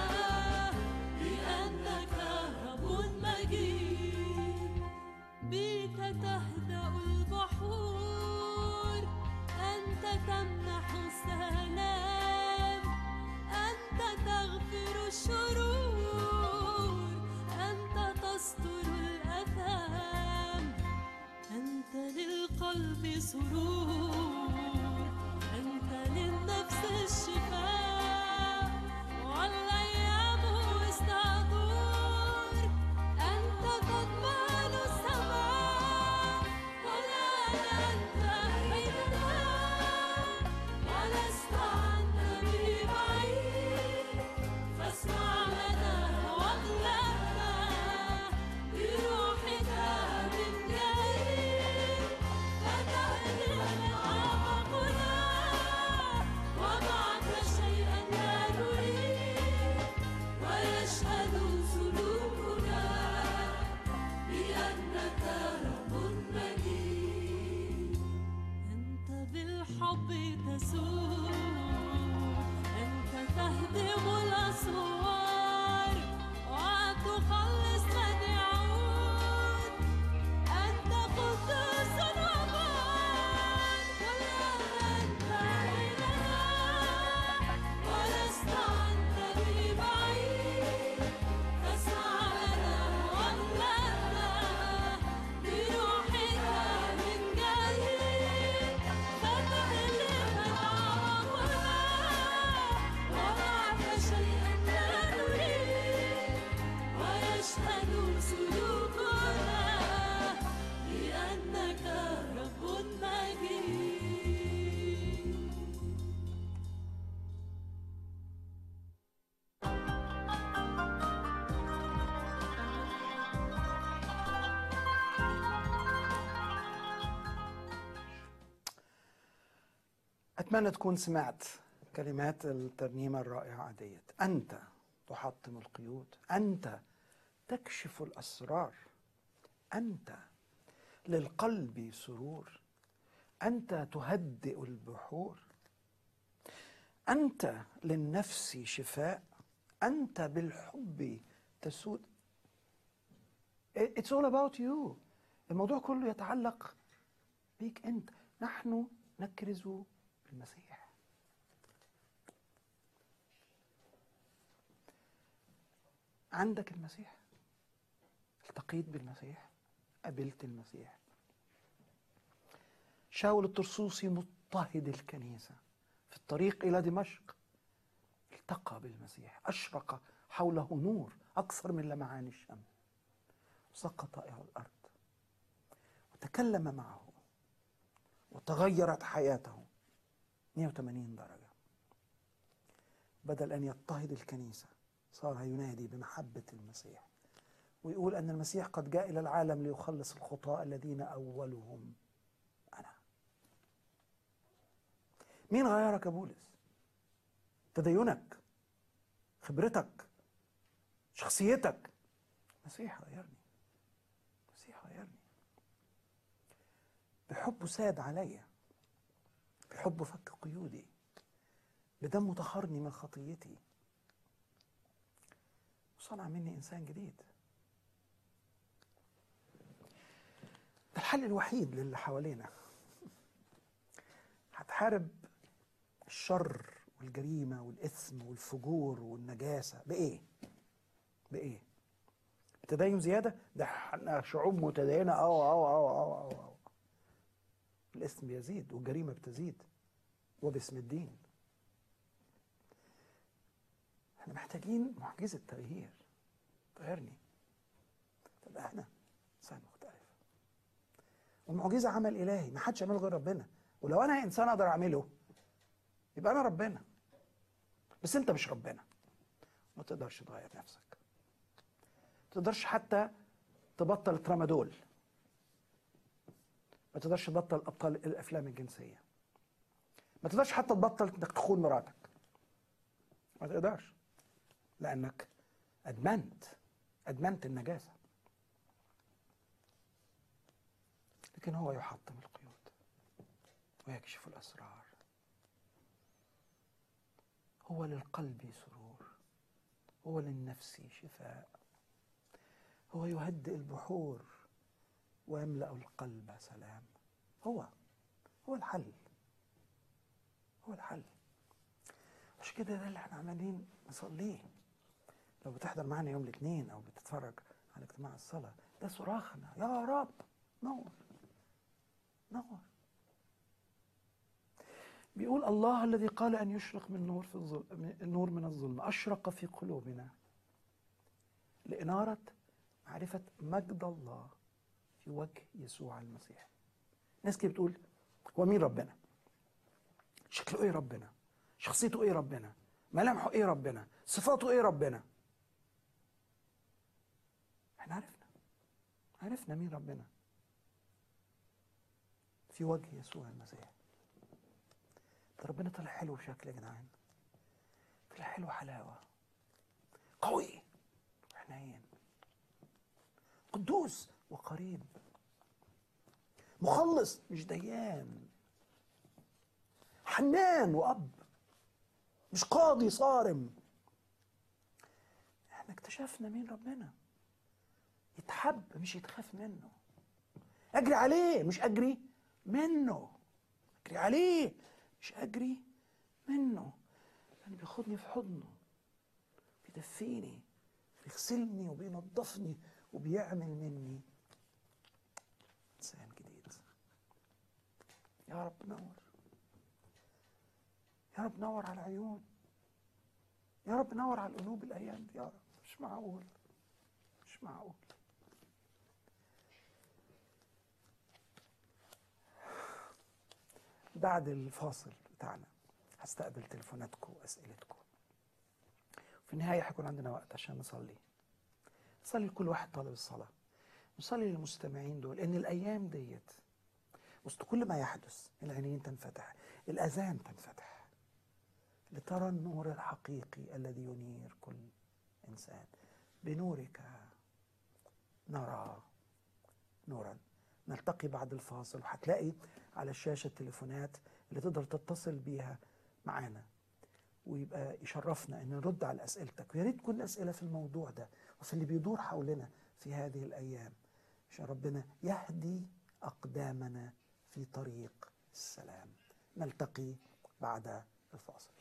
بأنك رب مجيد بك تهدأ البحور أنت تمنح السلام أنت تغفر الشرور أنت تستر الأثام أنت للقلب سرور أنت للنفس الشفاء والأيام استعطور أنت تضمن السماء والآن أنت حيننا ولست عنا ببعيد فاسمع لنا واغلبنا بروحك من جديد فتهدم أعماقنا ومعك شيئا لا نريد ويشهد سلوكنا بأنك رب مجيد أنت بالحب تسود أنت تهدم الأسوار وتخلص من يعود أنت قدوس وبار والآن أنت بيننا أتمنى تكون سمعت كلمات الترنيمة الرائعة ديت أنت تحطم القيود أنت تكشف الأسرار أنت للقلب سرور أنت تهدئ البحور أنت للنفس شفاء أنت بالحب تسود It's all about you الموضوع كله يتعلق بيك أنت نحن نكرز بالمسيح عندك المسيح التقيت بالمسيح قابلت المسيح شاول الطرسوسي مضطهد الكنيسة في الطريق إلى دمشق التقى بالمسيح أشرق حوله نور أكثر من لمعان الشمس سقط إلى الأرض وتكلم معه وتغيرت حياته 180 درجة بدل أن يضطهد الكنيسة صار ينادي بمحبة المسيح ويقول أن المسيح قد جاء إلى العالم ليخلص الخطاة الذين أولهم أنا مين غيرك يا بولس تدينك خبرتك شخصيتك المسيح غيرني المسيح غيرني بحبه ساد عليا بحبه فك قيودي بدمه طهرني من خطيتي وصنع مني انسان جديد ده الحل الوحيد للي حوالينا هتحارب الشر والجريمه والاثم والفجور والنجاسه بايه بايه بتدين زياده ده احنا شعوب متدينه أو أو أو أو أو أو الاسم بيزيد والجريمه بتزيد وباسم الدين احنا محتاجين معجزه تغيير تغيرني تبقى احنا انسان مختلف والمعجزه عمل الهي ما حدش يعمله غير ربنا ولو انا انسان اقدر اعمله يبقى انا ربنا بس انت مش ربنا ما تقدرش تغير نفسك ما تقدرش حتى تبطل الترامادول ما تقدرش تبطل ابطال الافلام الجنسيه ما تقدرش حتى تبطل انك تخون مراتك ما تقدرش لانك ادمنت ادمنت النجاسه لكن هو يحطم القيود ويكشف الاسرار هو للقلب سرور هو للنفس شفاء هو يهدئ البحور ويملا القلب سلام هو هو الحل هو الحل مش كده ده اللي احنا عمالين نصليه لو بتحضر معانا يوم الاثنين او بتتفرج على اجتماع الصلاه ده صراخنا يا رب نور نور بيقول الله الذي قال ان يشرق من نور في الظلم النور من الظلم اشرق في قلوبنا لاناره معرفه مجد الله في وجه يسوع المسيح ناس كده بتقول هو مين ربنا شكله ايه ربنا شخصيته ايه ربنا ملامحه ايه ربنا صفاته ايه ربنا احنا عرفنا عرفنا مين ربنا في وجه يسوع المسيح ده ربنا طلع حلو بشكل يا جدعان طلع حلو حلاوه قوي وحنين قدوس وقريب مخلص مش ديان حنان واب مش قاضي صارم احنا اكتشفنا مين ربنا يتحب مش يتخاف منه اجري عليه مش اجري منه اجري عليه مش اجري منه لانه بياخدني في حضنه بيدفيني بيغسلني وبينظفني وبيعمل مني انسان جديد يا رب نور يا رب نور على العيون يا رب نور على القلوب الايام دي يا رب مش معقول مش معقول بعد الفاصل بتاعنا هستقبل تليفوناتكم واسئلتكم في النهايه هيكون عندنا وقت عشان نصلي نصلي لكل واحد طالب الصلاه نصلي للمستمعين دول ان الايام ديت وسط كل ما يحدث العينين تنفتح الأذان تنفتح لترى النور الحقيقي الذي ينير كل إنسان بنورك نرى نورا نلتقي بعد الفاصل وهتلاقي على الشاشة التليفونات اللي تقدر تتصل بيها معانا ويبقى يشرفنا ان نرد على اسئلتك ويا ريت تكون الاسئله في الموضوع ده وفي اللي بيدور حولنا في هذه الايام عشان ربنا يهدي اقدامنا في طريق السلام نلتقي بعد الفاصل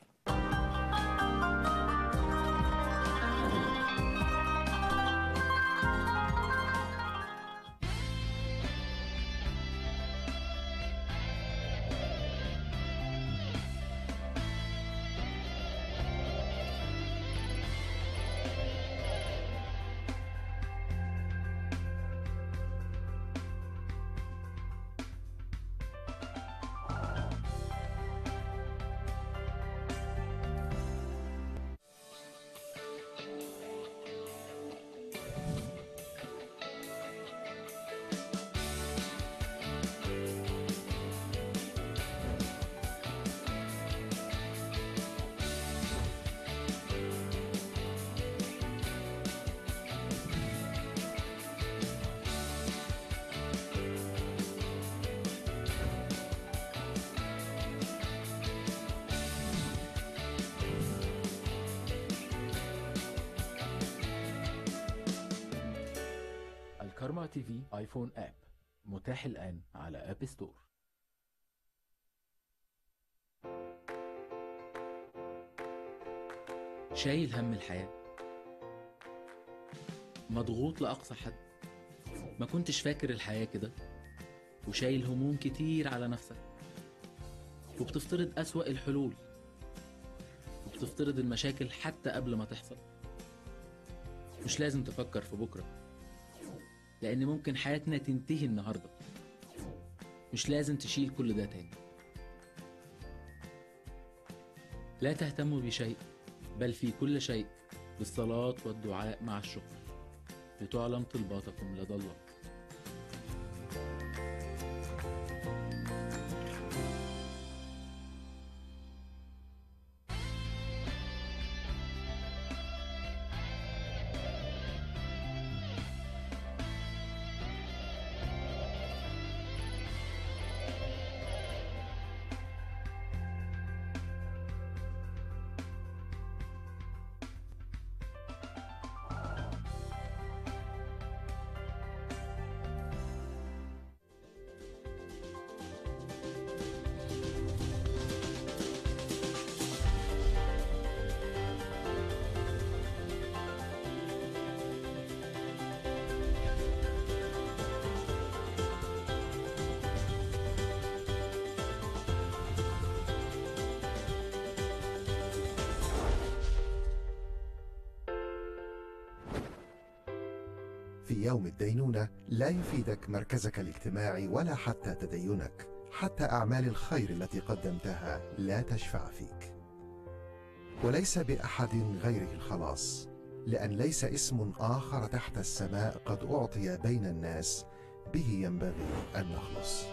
الكارما تي في ايفون اب متاح الآن على اب ستور شايل هم الحياة مضغوط لأقصى حد ما كنتش فاكر الحياة كده وشايل هموم كتير على نفسك وبتفترض أسوأ الحلول وبتفترض المشاكل حتى قبل ما تحصل مش لازم تفكر في بكرة لأن ممكن حياتنا تنتهي النهاردة مش لازم تشيل كل ده تاني لا تهتموا بشيء بل في كل شيء بالصلاة والدعاء مع الشكر لتعلم طلباتكم لدى الله في يوم الدينونة لا يفيدك مركزك الاجتماعي ولا حتى تدينك حتى أعمال الخير التي قدمتها لا تشفع فيك وليس بأحد غيره الخلاص لأن ليس اسم آخر تحت السماء قد أعطي بين الناس به ينبغي أن نخلص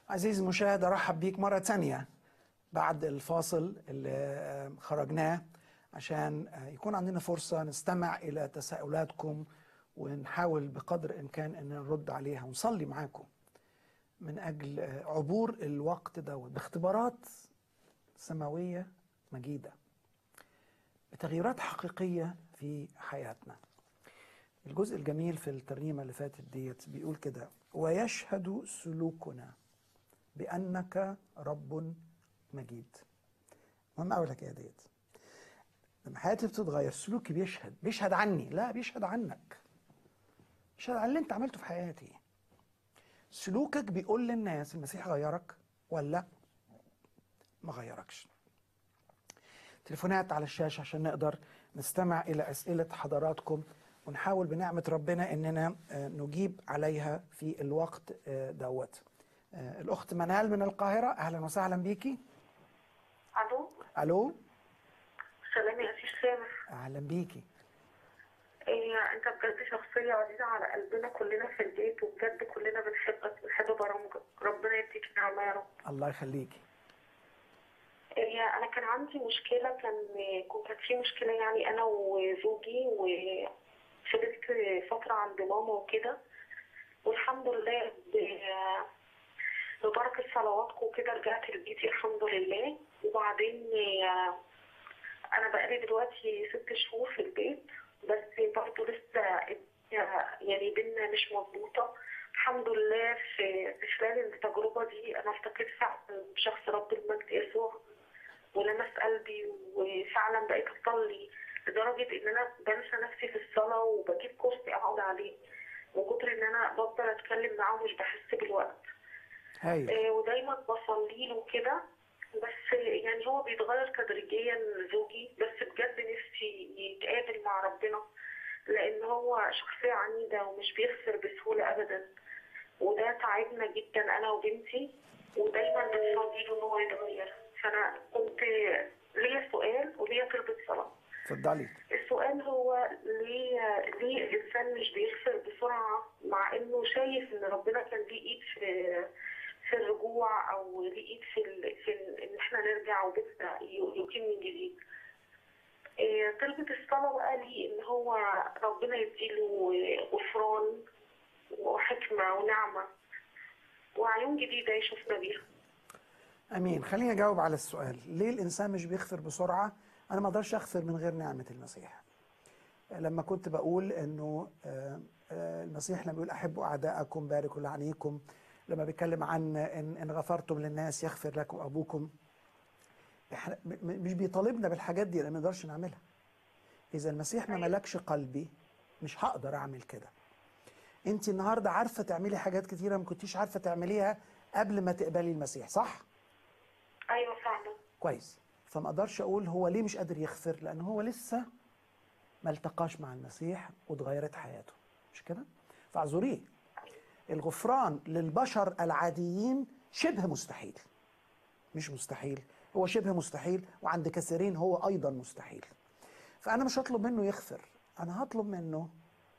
عزيزي المشاهد ارحب بيك مره ثانيه بعد الفاصل اللي آه، خرجناه عشان آه، يكون عندنا فرصه نستمع الى تساؤلاتكم ونحاول بقدر الامكان ان نرد عليها ونصلي معاكم من اجل آه، عبور الوقت دوت باختبارات سماويه مجيده بتغييرات حقيقيه في حياتنا الجزء الجميل في الترنيمه اللي فاتت ديت بيقول كده ويشهد سلوكنا بانك رب مجيد مهم قوي الحكايه ديت لما حياتي بتتغير سلوكي بيشهد بيشهد عني لا بيشهد عنك بيشهد عن اللي انت عملته في حياتي سلوكك بيقول للناس المسيح غيرك ولا ما غيركش تليفونات على الشاشة عشان نقدر نستمع إلى أسئلة حضراتكم ونحاول بنعمة ربنا إننا آه، نجيب عليها في الوقت آه، دوت آه، الأخت منال من القاهرة أهلا وسهلا بيكي الو ألو سلام يا اسيس سامر أهلا بيكي إيه انت بجد شخصيه عزيزه على قلبنا كلنا في البيت وبجد كلنا بنحبك بنحب برامجك ربنا يديك نعمه يا رب الله يخليكي إيه انا كان عندي مشكله كان كنت كانت في مشكله يعني انا وزوجي وفضلت فتره عند ماما وكده والحمد لله ب- ببركه صلواتكم وكده رجعت لبيتي الحمد لله وبعدين آه، انا بقالي دلوقتي ست شهور في البيت بس برضه لسه يعني بينا مش مظبوطه الحمد لله في في خلال التجربه دي انا التقيت فعلا بشخص رب المجد يسوع ولمس قلبي وفعلا بقيت اصلي لدرجه ان انا بنسى نفسي في الصلاه وبجيب كرسي اقعد عليه من كتر ان انا بفضل اتكلم معاه ومش بحس بالوقت هاي آه، ودايما بصلي له كده بس يعني هو بيتغير تدريجيا زوجي بس بجد نفسي يتقابل مع ربنا لان هو شخصية عنيدة ومش بيغفر بسهولة ابدا وده تعبنا جدا انا وبنتي ودايما بنصلي له ان هو يتغير فانا كنت ليا سؤال وليا طلبة صلاة اتفضلي السؤال هو ليه ليه الانسان مش بيغفر بسرعه مع انه شايف ان ربنا كان ليه ايد في في الرجوع او ليه ايد في ال... في ال... ان احنا نرجع وبيتنا ي- يقيم من جديد. إيه، طلبة الصلاة بقى ليه ان هو ربنا يديله غفران وحكمة ونعمة وعيون جديدة يشوفنا بيها. امين خليني اجاوب على السؤال ليه الانسان مش بيغفر بسرعه انا ما اقدرش اغفر من غير نعمه المسيح لما كنت بقول انه آه، آه، المسيح لما بيقول احبوا اعداءكم باركوا لعنيكم لما بيتكلم عن ان ان غفرتم للناس يغفر لكم ابوكم احنا م- م- مش بيطالبنا بالحاجات دي لان ما نقدرش نعملها اذا المسيح ما ملكش قلبي مش هقدر اعمل كده انت النهارده عارفه تعملي حاجات كتيره ما كنتيش عارفه تعمليها قبل ما تقبلي المسيح صح ايوه فعلا. كويس فما اقدرش اقول هو ليه مش قادر يغفر لان هو لسه ما التقاش مع المسيح واتغيرت حياته مش كده فاعذريه الغفران للبشر العاديين شبه مستحيل مش مستحيل هو شبه مستحيل وعند كثيرين هو ايضا مستحيل فانا مش هطلب منه يغفر انا هطلب منه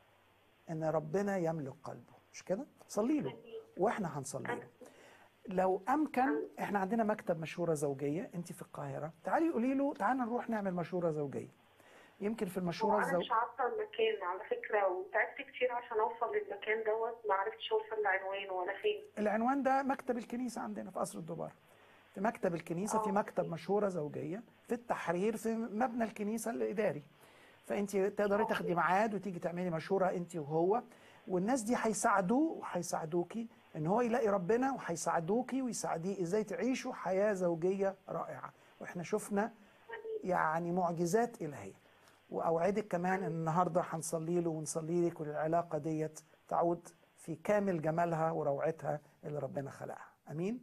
ان ربنا يملك قلبه مش كده صلي له واحنا هنصلي له لو امكن احنا عندنا مكتب مشوره زوجيه انت في القاهره تعالي قولي له تعالى نروح نعمل مشوره زوجيه يمكن في المشوره وانا الزوجيه مش عارفه المكان على فكره وتعبت كتير عشان اوصل للمكان دوت ما عرفتش اوصل لعنوانه ولا فين العنوان ده مكتب الكنيسه عندنا في قصر الدبار في مكتب الكنيسه في آه. مكتب مشوره زوجيه في التحرير في مبنى الكنيسه الاداري فانت تقدري تاخدي ميعاد وتيجي تعملي مشوره انت وهو والناس دي هيساعدوه وهيساعدوكي ان هو يلاقي ربنا وهيساعدوكي ويساعديه ازاي تعيشوا حياه زوجيه رائعه واحنا شفنا يعني معجزات الهيه واوعدك كمان ان النهارده هنصلي له ونصلي لك والعلاقه ديت تعود في كامل جمالها وروعتها اللي ربنا خلقها امين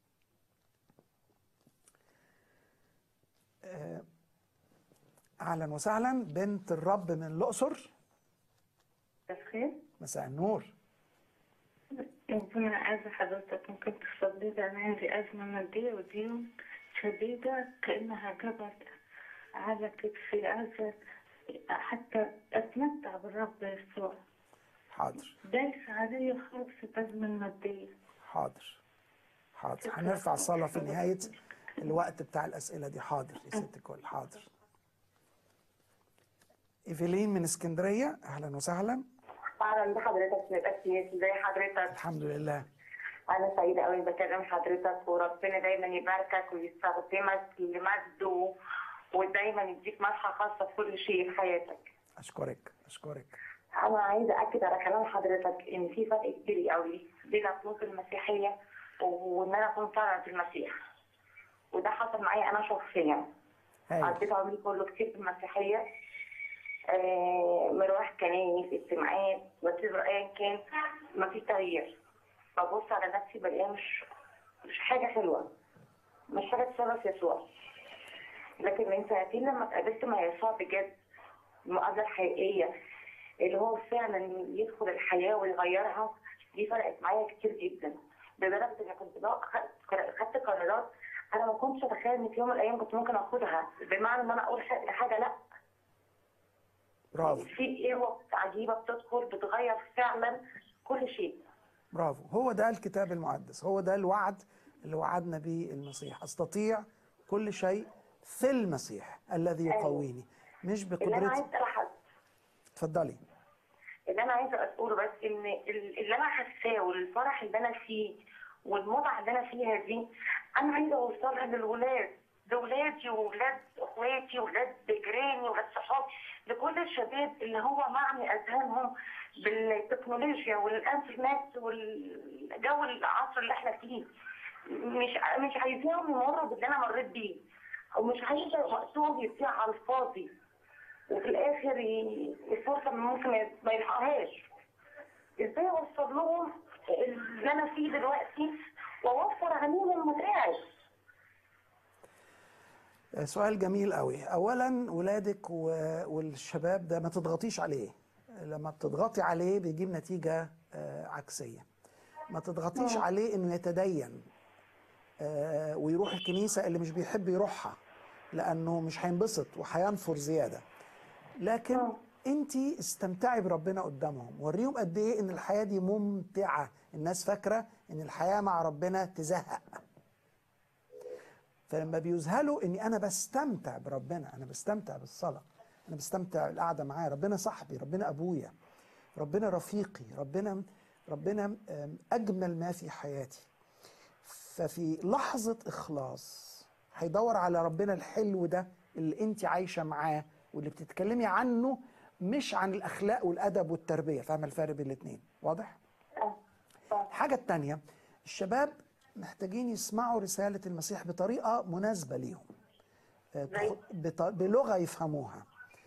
آه، اهلا وسهلا بنت الرب من الاقصر بخير مساء النور ربنا عايزة حضرتك ممكن تصلي لي أنا عندي أزمة مادية وديون شديدة كأنها جبل على كتفي عايزة حتى أتمتع بالرب يسوع حاضر دايس علي خالص الأزمة المادية حاضر حاضر هنرفع الصلاة في نهاية الوقت بتاع الأسئلة دي حاضر يا ست الكل حاضر إيفلين من اسكندرية أهلا وسهلا اهلا بحضرتك يا سيدي ازي حضرتك الحمد لله انا سعيده قوي بكلم حضرتك وربنا دايما يباركك ويستخدمك لمجده ودايما يديك مسحه خاصه في كل شيء في حياتك أشكرك أشكرك انا عايزه اكد على كلام حضرتك ان في فرق كبير قوي بين اطلق المسيحيه وان انا اكون فعلا في المسيح وده حصل معايا انا شخصيا هايل عديت عمري كله كتير في المسيحية آه، مروح كنايس اجتماعات بصير ايا كان مفيش تغيير ببص على نفسي بلاقيها مش مش حاجة حلوة مش حاجة تشرف يسوع لكن من سنتين لما اتقابلت مع يسوع بجد المقابلة الحقيقية اللي هو فعلا يدخل الحياة ويغيرها دي فرقت معايا كتير جدا لدرجة إن كنت بقى خدت خدت قرارات أنا ما كنتش أتخيل إن في يوم من الأيام كنت ممكن آخدها بمعنى إن أنا أقول حاجة حاجة لأ برافو في قوة عجيبة بتدخل بتغير فعلا كل شيء برافو هو ده الكتاب المقدس هو ده الوعد اللي وعدنا به المسيح أستطيع كل شيء في المسيح الذي يقويني مش اللي أنا بقدرتي عايز ألحق اتفضلي اللي انا عايزه اقوله بس ان ال- اللي انا حاساه والفرح اللي انا فيه والمتعه اللي انا فيها دي انا عايزه اوصلها للولاد لولادي وولاد اخواتي وولاد جيراني وولاد صحابي لكل الشباب اللي هو معمي اذهانهم بالتكنولوجيا والانترنت والجو العصر اللي احنا فيه مش مش عايزاهم يمروا باللي انا مريت بيه ومش عايزه وقتهم يضيع على الفاضي وفي الاخر ي- الفرصه ممكن ما- ما يلحقهاش ازاي اوصل لهم اللي انا فيه دلوقتي واوفر عليهم متاعب سؤال جميل قوي اولا ولادك و- والشباب ده ما تضغطيش عليه لما بتضغطي عليه بيجيب نتيجة آه، عكسية ما تضغطيش عليه انه يتدين آه، ويروح الكنيسة اللي مش بيحب يروحها لانه مش هينبسط وهينفر زيادة لكن انت استمتعي بربنا قدامهم وريهم قد ايه ان الحياة دي ممتعة الناس فاكرة ان الحياة مع ربنا تزهق فلما بيذهلوا اني انا بستمتع بربنا انا بستمتع بالصلاه انا بستمتع بالقعده معاه ربنا صاحبي ربنا ابويا ربنا رفيقي ربنا ربنا أم، اجمل ما في حياتي ففي لحظه اخلاص هيدور على ربنا الحلو ده اللي انت عايشه معاه واللي بتتكلمي عنه مش عن الاخلاق والادب والتربيه فاهمه الفرق بين الاثنين واضح الحاجة التانية الشباب محتاجين يسمعوا رسالة المسيح بطريقة مناسبة ليهم آه، تخ- بط- بلغة يفهموها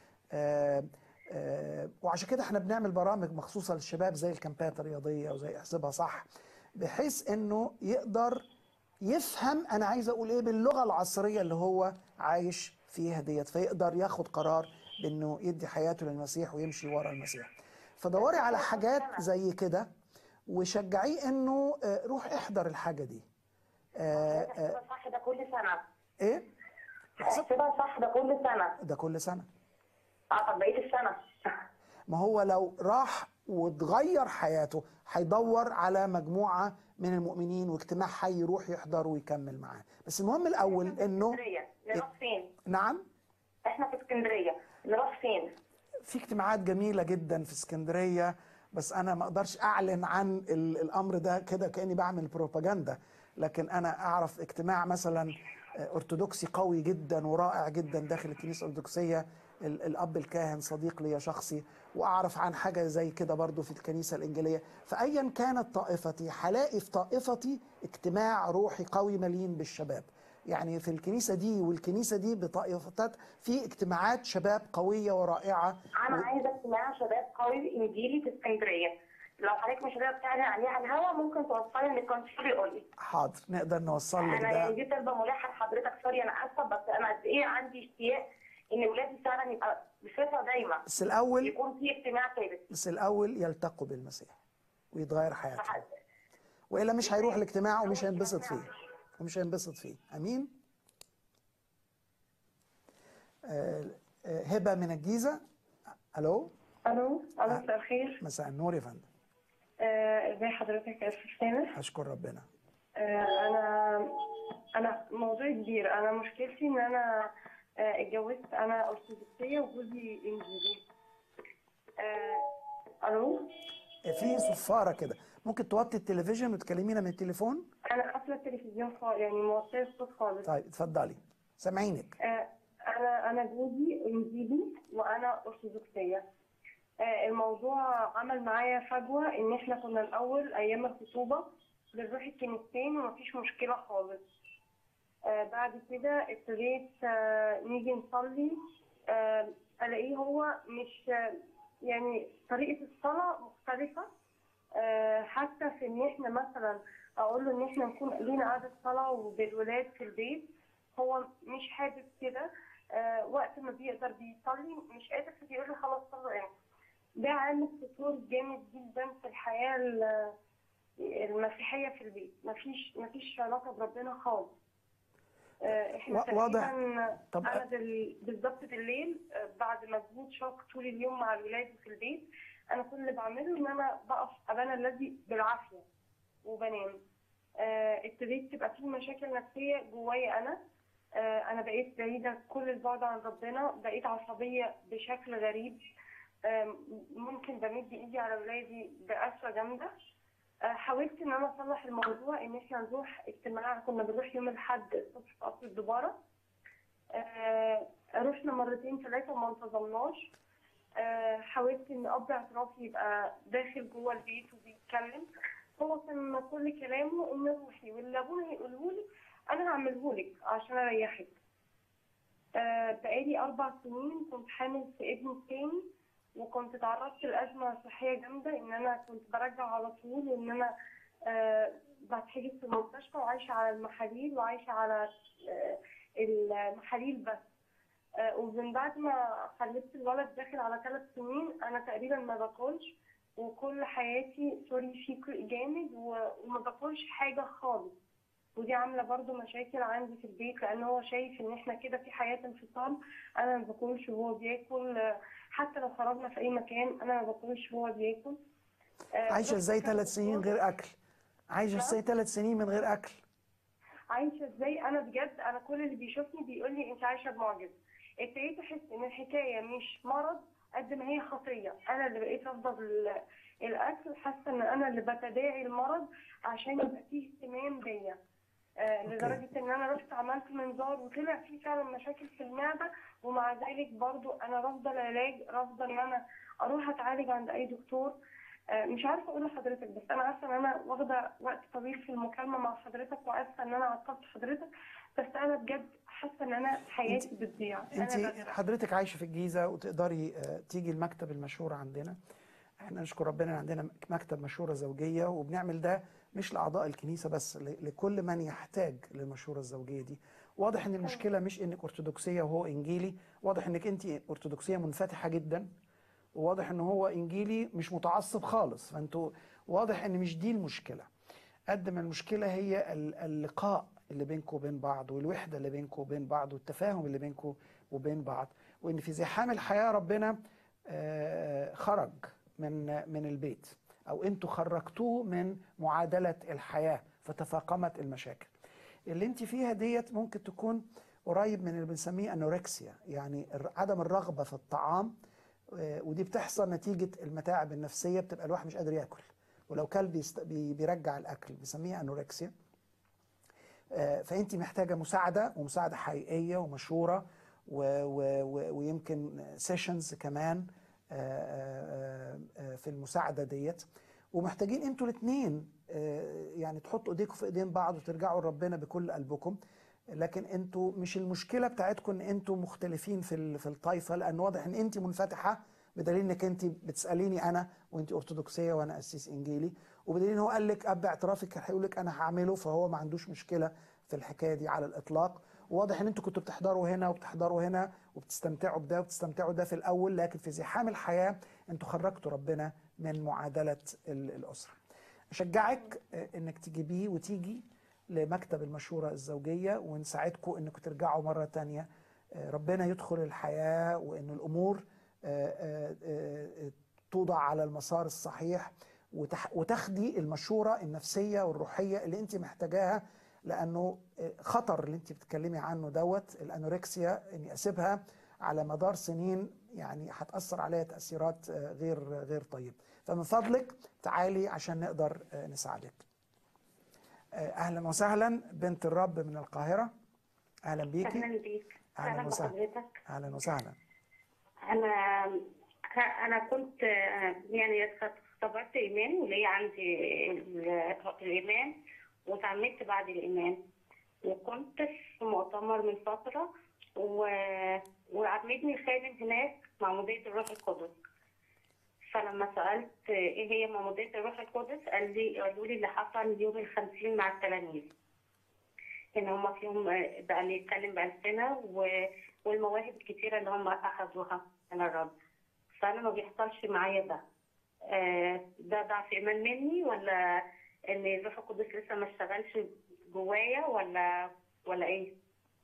آه، آه، وعشان كده احنا بنعمل برامج مخصوصة للشباب زي الكامبات الرياضية وزي احسبها صح بحيث انه يقدر يفهم انا عايز اقول ايه باللغة العصرية اللي هو عايش فيها ديت فيقدر ياخد قرار بانه يدي حياته للمسيح ويمشي ورا المسيح فدوري على حاجات زي كده وشجعيه انه آه، روح احضر الحاجة دي آه، آه، احسبها صح ده كل سنه ايه احسبها صح ده كل سنه ده كل سنة اه طب بقيه السنه ما هو لو راح وتغير حياته هيدور على مجموعة من المؤمنين واجتماع حي يروح يحضر ويكمل معاه بس المهم الأول إنه اسكندريه نروح فين؟ نعم احنا في اسكندريه نروح فين؟ في اجتماعات جميلة جدا في اسكندرية بس أنا ما أقدرش أعلن عن ال- الأمر ده كده كأني بعمل بروباجندا لكن أنا أعرف اجتماع مثلا آه، أرثوذكسي قوي جدا ورائع جدا داخل الكنيسة الأرثوذكسية ال- الأب الكاهن صديق ليا شخصي وأعرف عن حاجة زي كده برضو في الكنيسة الإنجيلية فأيا كانت طائفتي هلاقي في طائفتي اجتماع روحي قوي مليين بالشباب يعني في الكنيسة دي والكنيسة دي بطائفتات في اجتماعات شباب قوية ورائعة انا عايزه اجتماع شباب قوي انجيلي في اسكندريه لو حضرتك مش هتقدر تعلن عليه على الهوا ممكن توصلي للكونسول يقول لي حاضر نقدر نوصل لك انا يعني ده دي طلبه ملحه لحضرتك سوري انا اسفه بس انا قد ايه عندي اشتياق ان ولادي فعلا يبقى بصفه دايما بس الأول يكون في اجتماع ثابت بس الأول يلتقوا بالمسيح ويتغير حياتهم صح. وإلا مش هيروح الاجتماع ومش هينبسط فيه ومش هينبسط فيه أمين آه، آه، هبة من الجيزة ألو الو الو مساء الخير مساء النور يا فندم آه، ازي حضرتك يا استاذ سامح أشكر ربنا آه، انا انا موضوع كبير انا مشكلتي ان انا آه، اتجوزت انا ارثوذكسيه وجوزي انجيلي آه، الو في صفاره كده ممكن توطي التلفزيون وتكلمينا من التليفون انا قافله التلفزيون خالص يعني موطيه الصوت خالص طيب اتفضلي سامعينك آه، انا انا جوزي انجيلي وانا ارثوذكسيه آه، الموضوع عمل معايا فجوه ان احنا كنا الاول ايام الخطوبه بنروح الكنيستين ومفيش مشكله خالص آه، بعد كده ابتديت آه، نيجي نصلي آه، الاقيه هو مش آه، يعني طريقه الصلاه مختلفه آه، حتى في ان احنا مثلا اقول له ان احنا نكون لينا قعده صلاه وبالولاد في البيت هو مش حابب كده آه، وقت ما بيقدر بيصلي مش قادر فبيقول لي خلاص صلوا انت ده عامل فتور جامد جدا في الحياه ال- المسيحيه في البيت مفيش مفيش علاقه بربنا خالص آه، احنا وا- واضح. تقريبا طب- انا بال- بالظبط بالليل آه، بعد مجهود شاق طول اليوم مع الولاد في البيت انا كل اللي بعمله ان انا بقف ابانا الذي بالعافيه وبنام آه، ابتديت تبقى في مشاكل نفسيه جوايا انا آه، انا بقيت بعيده كل البعد عن ربنا بقيت عصبيه بشكل غريب آم، ممكن بمد ايدي على ولادي بقسوه جامده آه، حاولت ان انا اصلح الموضوع ان احنا نروح اجتماع كنا بنروح يوم الاحد الصبح في قصر الدباره آه، رحنا مرتين ثلاثه وما انتظمناش آه، حاولت ان اب اعترافي يبقى داخل جوه البيت وبيتكلم هو كان كل كلامه ان روحي واللي ابونا هيقوله لي انا هعمله لك عشان اريحك آه، بقالي اربع سنين كنت حامل في ابني التاني وكنت تعرضت لأزمة صحية جامدة إن أنا كنت برجع على طول وإن أنا آه، بتحجز في المستشفى وعايشة على المحاليل وعايشة على آه، المحاليل بس آه، ومن بعد ما خلفت الولد داخل على ثلاث سنين أنا تقريبا ما باكلش وكل حياتي سوري في جامد و- وما باكلش حاجة خالص ودي عاملة برضو مشاكل عندي في البيت لأن هو شايف إن إحنا كده في حياة انفصال أنا ما باكلش وهو بياكل آه، حتى لو خرجنا في أي مكان أنا ما باكلش وهو بياكل آه، عايشه رحت ازاي كذا ثلاث سنين دكتور. غير اكل عايشه ازاي ثلاث سنين من غير اكل عايشه ازاي انا بجد انا كل اللي بيشوفني بيقول لي انت عايشه بمعجزه ابتديت احس ان الحكايه مش مرض قد ما هي خطيه انا اللي بقيت افضل ال- الاكل حاسه ان انا اللي بتداعي المرض عشان يبقى فيه اهتمام بيا آه أوكي. لدرجه ان انا رحت عملت منظار وطلع فيه فعلا مشاكل في المعده ومع ذلك برضو انا رافضه العلاج رافضه ان انا اروح اتعالج عند اي دكتور آه، مش عارفه اقول لحضرتك بس انا عارفه ان انا واخده وقت طويل في المكالمه مع حضرتك وعارفه ان انا عطلت حضرتك بس انا بجد حاسه ان انا حياتي بتضيع انت انا بزهق. حضرتك عايشه في الجيزه وتقدري آه، تيجي المكتب المشهور عندنا احنا نشكر ربنا ان عندنا مكتب مشوره زوجيه وبنعمل ده مش لاعضاء الكنيسه بس ل- لكل من يحتاج للمشوره الزوجيه دي واضح ان المشكله مش انك ارثوذكسيه وهو انجيلي واضح انك انت ارثوذكسيه منفتحه جدا وواضح ان هو انجيلي مش متعصب خالص فانتوا واضح ان مش دي المشكله قد ما المشكله هي ال- اللقاء اللي بينكم وبين بعض والوحده اللي بينكم وبين بعض والتفاهم اللي بينكم وبين بعض وان في زحام الحياه ربنا آه، خرج من من البيت او انتوا خرجتوه من معادله الحياه فتفاقمت المشاكل اللي انت فيها ديت ممكن تكون قريب من اللي بنسميه انوركسيا يعني الر- عدم الرغبه في الطعام آه، ودي بتحصل نتيجه المتاعب النفسيه بتبقى الواحد مش قادر ياكل ولو كل بيست... بي- بيرجع الاكل بنسميها انوركسيا آه، فانت محتاجه مساعده ومساعده حقيقيه ومشوره و... و... و... ويمكن سيشنز كمان آه، آه، آه، في المساعده ديت ومحتاجين انتوا الاثنين يعني تحطوا ايديكم في ايدين بعض وترجعوا لربنا بكل قلبكم لكن انتوا مش المشكله بتاعتكم ان انتوا مختلفين في ال- في الطائفه لان واضح ان انت منفتحه بدليل انك انت بتساليني انا وانت ارثوذكسيه وانا قسيس انجيلي وبدليل ان هو قال لك اب اعترافك هيقول لك انا هعمله فهو ما عندوش مشكله في الحكايه دي على الاطلاق وواضح ان انتوا كنتوا بتحضروا هنا وبتحضروا هنا وبتستمتعوا بده وبتستمتعوا ده في الاول لكن في زحام الحياه انتوا خرجتوا ربنا من معادله ال- الاسره. اشجعك آه، انك تجيبيه وتيجي لمكتب المشوره الزوجيه ونساعدكم انكم ترجعوا مره تانية آه، ربنا يدخل الحياه وان الامور آه، آه، آه، توضع على المسار الصحيح وتح- وتاخدي المشوره النفسيه والروحيه اللي انت محتاجاها لانه خطر اللي انت بتتكلمي عنه دوت الانوركسيا اني اسيبها على مدار سنين يعني هتاثر عليا تاثيرات آه، غير غير طيبه فمن فضلك تعالي عشان نقدر آه، نساعدك آه، اهلا وسهلا بنت الرب من القاهره اهلا بيكي اهلا بيك اهلا اهلا وسهلا بحضرتك اهلا وسهلا انا انا كنت آه، يعني اختبرت ايمان وليا عندي ال- الايمان وتعمدت بعد الايمان وكنت في مؤتمر من فتره و... وعمدني خادم هناك معمودية الروح القدس فلما سألت ايه هي معمودية الروح القدس قال لي قالوا لي اللي حصل يوم الخمسين مع التلاميذ ان هم فيهم بقى اللي يتكلم بألسنة و- والمواهب الكتيرة اللي هم أخذوها من الرب فأنا ما بيحصلش معايا ده آه، ده ضعف إيمان مني ولا إن الروح القدس لسه ما اشتغلش جوايا ولا ولا إيه؟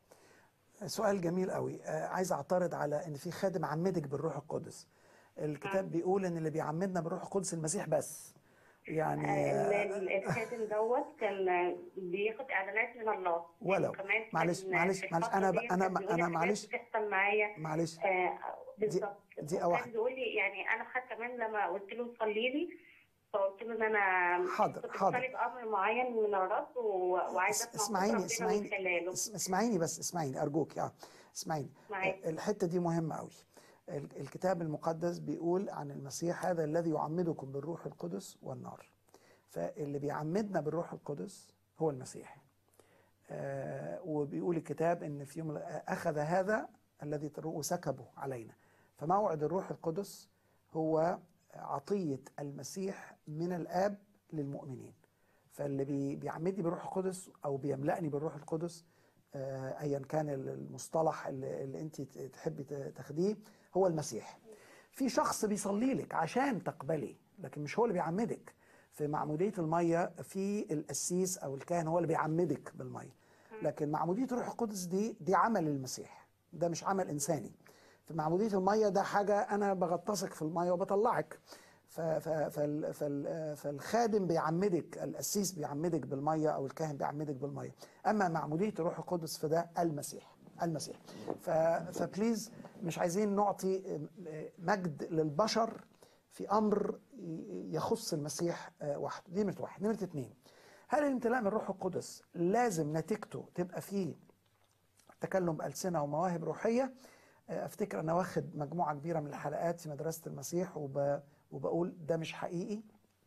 سؤال جميل قوي آه، عايز اعترض على ان في خادم عمدك بالروح القدس الكتاب بيقول ان اللي بيعمدنا بالروح القدس المسيح بس يعني آه، ال- آه، ال- الخادم دوت كان بياخد إعلانات من الله ولو. وكمان كان معلش- معلش- في معلش، الفترة أنا ب- دي أنا- كان بيقول أنا حاجات معلش. بتحصل معايا معلش آه، بالظبط دي وكان أواحد. بيقول لي يعني انا حتى كمان لما قلت له صلي لي فقلت له ان انا حاضر، كنت حاضر. بطالب امر معين من الرب و- وعايزه اسمع صوت اسمعيني ربنا اسمعيني من خلاله اس- اسمعيني بس اسمعيني ارجوك يا اسمعيني معاك. الحته دي مهمه قوي ال- الكتاب المقدس بيقول عن المسيح هذا الذي يعمدكم بالروح القدس والنار فاللي بيعمدنا بالروح القدس هو المسيح آه، وبيقول الكتاب ان في يوم اخذ هذا الذي تروه وسكبه علينا فموعد الروح القدس هو عطيه المسيح من الاب للمؤمنين فاللي بي- بيعمدني بالروح القدس او بيملأني بالروح القدس آه، ايا كان ال- المصطلح اللي, اللي انت ت- تحبي ت- تاخديه هو المسيح في شخص بيصلي لك عشان تقبلي لكن مش هو اللي بيعمدك في معمودية المية في القسيس أو الكاهن هو اللي بيعمدك بالمية لكن معمودية الروح القدس دي دي عمل المسيح ده مش عمل إنساني في معمودية المية ده حاجة أنا بغطسك في المية وبطلعك ف- ف- فال- فال- فالخادم بيعمدك القسيس بيعمدك بالمية أو الكاهن بيعمدك بالمية أما معمودية الروح القدس فده المسيح المسيح ف- فبليز مش عايزين نعطي مجد للبشر في امر يخص المسيح آه، وحده دي نمره واحد نمره اتنين هل الامتلاء من الروح القدس لازم نتيجته تبقى فيه تكلم بألسنة ومواهب روحية آه، افتكر انا واخد مجموعة كبيرة من الحلقات في مدرسة المسيح وب... وبقول ده مش حقيقي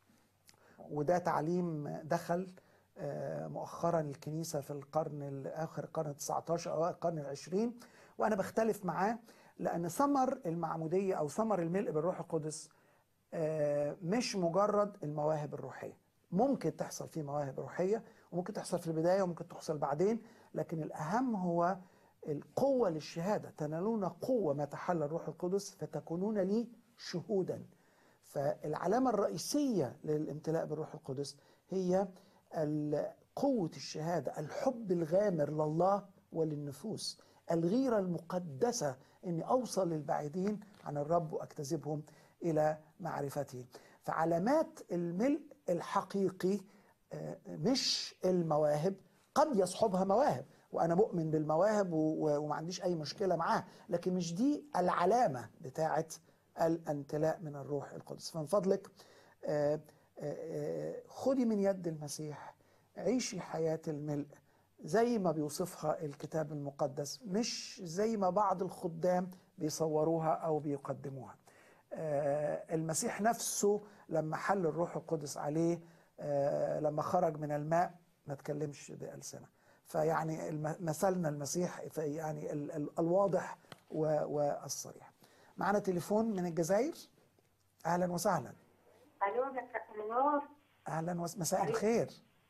وده تعليم دخل آه، مؤخرا الكنيسة في القرن ال- آخر القرن ال 19 أو القرن العشرين وأنا بختلف معاه لأن ثمر المعمودية أو ثمر الملء بالروح القدس آه، مش مجرد المواهب الروحية ممكن تحصل فيه مواهب روحية وممكن تحصل في البداية وممكن تحصل بعدين لكن الأهم هو القوة للشهادة تنالون قوة ما تحل الروح القدس فتكونون لي شهودا فالعلامة الرئيسية للامتلاء بالروح القدس هي ال- قوة الشهادة الحب الغامر لله وللنفوس الغيرة المقدسة أني أوصل للبعيدين عن الرب وأجتذبهم إلى معرفته فعلامات الملء الحقيقي آه، مش المواهب قد يصحبها مواهب وانا مؤمن بالمواهب و- و- وما عنديش اي مشكله معاها لكن مش دي العلامه بتاعه الامتلاء من الروح القدس فمن فضلك آه، آه، آه، خدي من يد المسيح عيشي حياه الملء زي ما بيوصفها الكتاب المقدس مش زي ما بعض الخدام بيصوروها او بيقدموها آه، المسيح نفسه لما حل الروح القدس عليه آه، لما خرج من الماء ما تكلمش بألسنة فيعني الم- مثلنا المسيح في يعني ال- ال- الواضح و- والصريح معنا تليفون من الجزائر اهلا وسهلا الو مساء النور اهلا ومساء الخير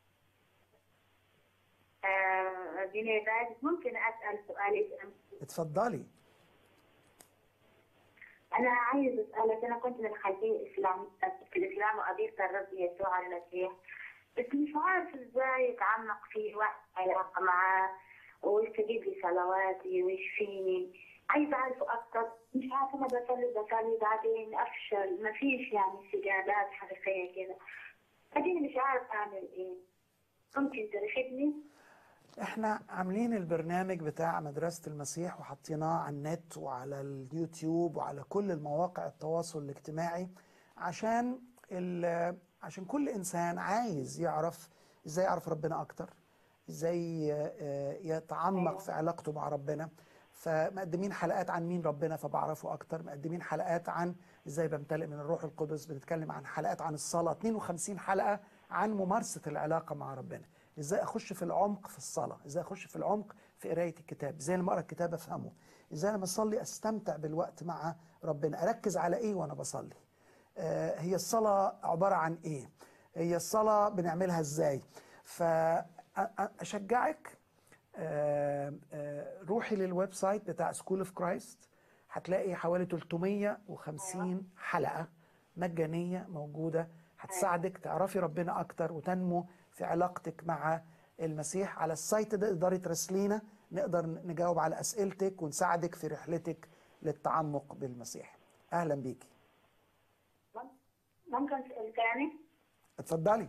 آه، ديني بعد ممكن اسال سؤال اتفضلي انا عايز اسالك انا كنت من خلفيه الاسلام في الاسلام وقبلت الرب يسوع المسيح بس مش عارف ازاي اتعمق فيه واحد علاقه معاه ويستجيب لي صلواتي ويشفيني عايزة أعرف أكتر مش عارفة أنا بصلي بصلي بعدين أفشل ما فيش يعني استجابات حقيقية كده بعدين مش عارفة أعمل إيه ممكن ترشدني؟ احنا عاملين البرنامج بتاع مدرسة المسيح وحطيناه على النت وعلى اليوتيوب وعلى كل المواقع التواصل الاجتماعي عشان ال- عشان كل انسان عايز يعرف ازاي يعرف ربنا اكتر ازاي آه، يتعمق في علاقته مع ربنا فمقدمين حلقات عن مين ربنا فبعرفه اكتر مقدمين حلقات عن ازاي بمتلئ من الروح القدس بنتكلم عن حلقات عن الصلاة 52 حلقة عن ممارسة العلاقة مع ربنا ازاي اخش في العمق في الصلاة ازاي اخش في العمق في قراية الكتاب ازاي لما اقرا الكتاب افهمه ازاي لما اصلي استمتع بالوقت مع ربنا اركز على ايه وانا بصلي آه، هي الصلاة عبارة عن ايه هي الصلاة بنعملها ازاي فأشجعك روحي للويب سايت بتاع سكول اوف كرايست هتلاقي حوالي 350 حلقة مجانية موجودة هتساعدك تعرفي ربنا أكتر وتنمو في علاقتك مع المسيح على السايت ده تقدري تراسلينا نقدر نجاوب على أسئلتك ونساعدك في رحلتك للتعمق بالمسيح أهلا بيكي ممكن سؤال تاني؟ اتفضلي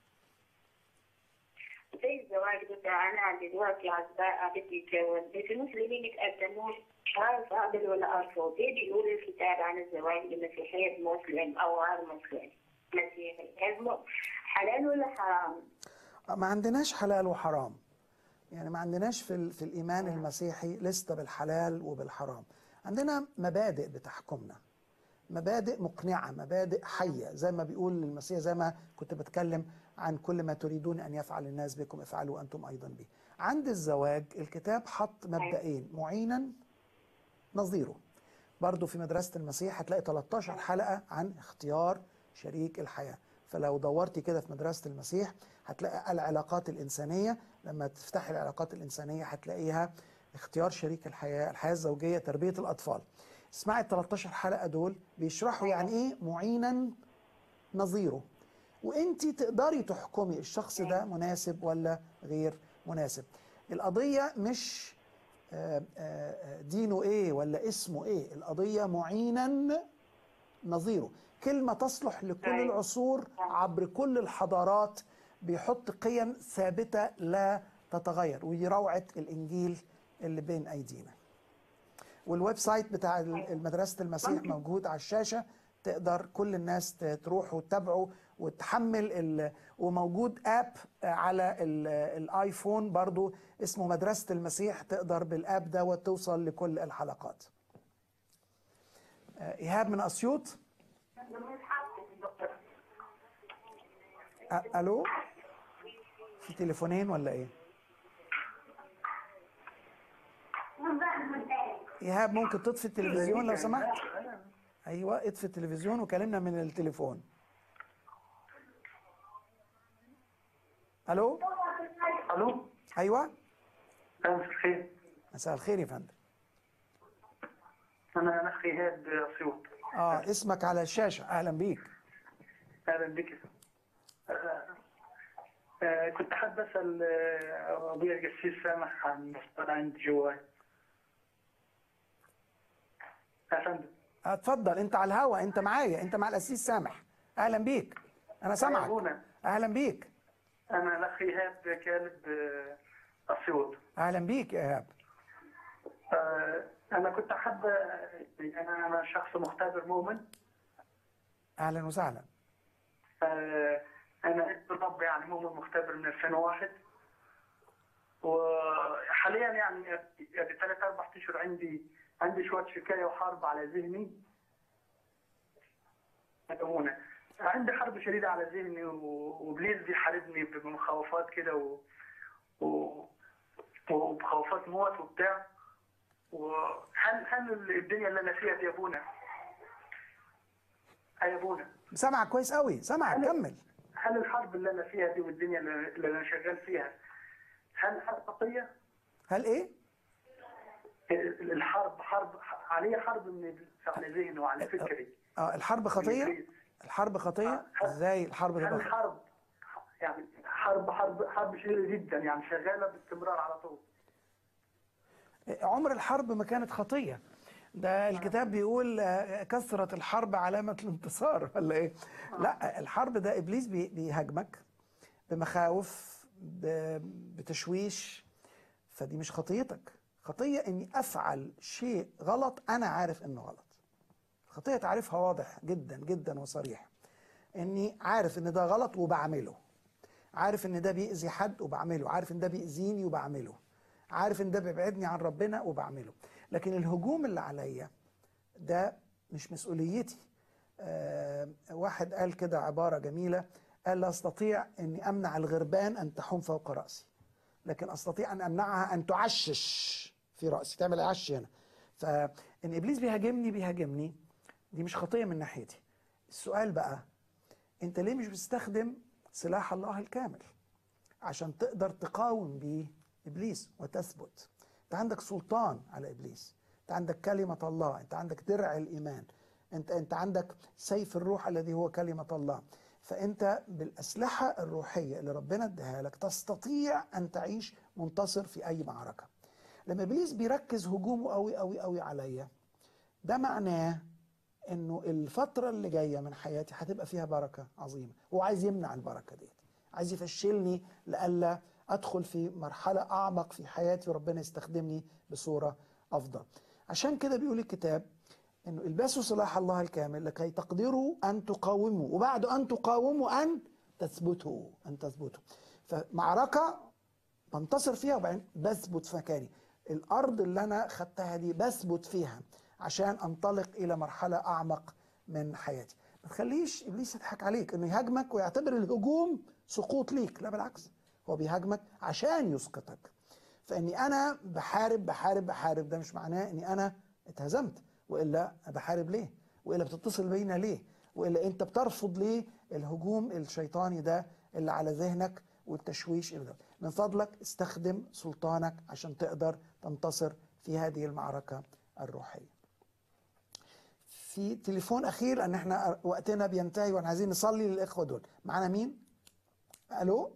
زي الزواج بتاعنا دلوقتي عزباء بدي اتجوز بس المسلمين يتقدمون مش عارف اقبل ولا ارفض ايه بيقول الكتاب عن الزواج لمسيحية مسلم او غير مسلم مسيحي اسمه حلال ولا حرام؟ ما عندناش حلال وحرام يعني ما عندناش في ال- في الايمان المسيحي لسته بالحلال وبالحرام عندنا مبادئ بتحكمنا مبادئ مقنعه مبادئ حيه زي ما بيقول المسيح زي ما كنت بتكلم عن كل ما تريدون ان يفعل الناس بكم افعلوا انتم ايضا به عند الزواج الكتاب حط مبدئين معينا نظيره برضو في مدرسة المسيح هتلاقي 13 حلقة عن اختيار شريك الحياة فلو دورتي كده في مدرسة المسيح هتلاقي العلاقات الإنسانية لما تفتحي العلاقات الإنسانية هتلاقيها اختيار شريك الحياة الحياة الزوجية تربية الأطفال اسمعي ال 13 حلقة دول بيشرحوا يعني إيه معينا نظيره وانت تقدري تحكمي الشخص ده مناسب ولا غير مناسب القضية مش آه، آه، دينه ايه ولا اسمه ايه القضية معينا نظيره كلمة تصلح لكل أيوة. العصور عبر كل الحضارات بيحط قيم ثابتة لا تتغير ودي روعة الإنجيل اللي بين أيدينا والويب سايت بتاع مدرسة المسيح موجود على الشاشة تقدر كل الناس ت- تروح وتتابعه وتحمل ال... وموجود اب على ال... الايفون برضو اسمه مدرسة المسيح تقدر بالاب ده توصل لكل الحلقات آه، ايهاب من اسيوط أ- الو في تليفونين ولا ايه ايهاب ممكن تطفي التلفزيون لو سمحت ايوه اطفي التلفزيون وكلمنا من التليفون الو الو ايوه مساء الخير مساء الخير يا فندم انا انا اخي ايهاب اسيوط اه اسمك على الشاشه اهلا بيك اهلا بك آه، آه، كنت حابب اسال آه، ابويا القسيس سامح عن مسألة عندي جواي يا فندم آه، اتفضل انت على الهوا انت معايا انت مع الاسيس سامح اهلا بيك انا يا سامعك ابونا اهلا بيك انا الاخ ايهاب كالب آه، اسيوط اهلا بيك يا ايهاب آه، انا كنت حابه انا انا شخص مختبر مؤمن اهلا وسهلا آه، انا ابن رب يعني مؤمن مختبر من 2001 وحاليا يعني يعني ثلاث اربع اشهر عندي عندي شويه شكايه وحرب على ذهني هنا عندي حرب شديده على ذهني و- وابليس بيحاربني بمخاوفات كده و... و... وبخوفات موت وبتاع وهل هل الدنيا اللي انا فيها دي يا ابونا يا ابونا سامعك كويس قوي سامعك كمل هل الحرب اللي انا فيها دي والدنيا اللي اللي انا شغال فيها هل حرب خطيه؟ هل ايه الحرب حرب علي حرب من على ذهني وعلى فكري اه الحرب خطيه الحرب خطيه ازاي الحرب هل تبقى الحرب يعني حرب حرب حرب شديده جدا يعني شغاله باستمرار على طول عمر الحرب ما كانت خطيه ده الكتاب بيقول آه، كثرة الحرب علامة الانتصار ولا ايه؟ لا الحرب ده ابليس بي- بيهاجمك بمخاوف ب- بتشويش فدي مش خطيتك خطية اني افعل شيء غلط انا عارف انه غلط الخطية تعريفها واضح جدا جدا وصريح اني عارف ان ده غلط وبعمله عارف ان ده بيأذي حد وبعمله عارف ان ده بيأذيني وبعمله عارف ان ده بيبعدني عن ربنا وبعمله لكن الهجوم اللي عليا ده مش مسؤوليتي آه واحد قال كده عبارة جميلة قال لا أستطيع أني أمنع الغربان أن تحوم فوق رأسي لكن أستطيع أن أمنعها أن تعشش في رأسي تعمل عش هنا فإن إبليس بيهاجمني بيهاجمني دي مش خطية من ناحيتي السؤال بقى أنت ليه مش بتستخدم سلاح الله الكامل عشان تقدر تقاوم بيه ابليس وتثبت انت عندك سلطان على ابليس انت عندك كلمه الله انت عندك درع الايمان انت انت عندك سيف الروح الذي هو كلمه الله فانت بالاسلحه الروحيه اللي ربنا اداها لك تستطيع ان تعيش منتصر في اي معركه لما ابليس بيركز هجومه قوي قوي قوي عليا ده معناه انه الفتره اللي جايه من حياتي هتبقى فيها بركه عظيمه هو عايز يمنع البركه دي عايز يفشلني لئلا ادخل في مرحله اعمق في حياتي وربنا يستخدمني بصوره افضل عشان كده بيقول الكتاب انه البسوا سلاح الله الكامل لكي تقدروا ان تقاوموا وبعد ان تقاوموا ان تثبتوا ان تثبتوا فمعركه بنتصر فيها وبعدين بثبت في مكاني الارض اللي انا خدتها دي بثبت فيها عشان انطلق الى مرحله اعمق من حياتي ما تخليش ابليس يضحك عليك انه يهاجمك ويعتبر الهجوم سقوط ليك لا بالعكس هو بيهاجمك عشان يسقطك فاني انا بحارب بحارب بحارب ده مش معناه اني انا اتهزمت والا بحارب ليه والا بتتصل بينا ليه والا انت بترفض ليه الهجوم الشيطاني ده اللي على ذهنك والتشويش اللي ده من فضلك استخدم سلطانك عشان تقدر تنتصر في هذه المعركه الروحيه في تليفون اخير لان احنا وقتنا بينتهي واحنا عايزين نصلي للاخوه دول معانا مين الو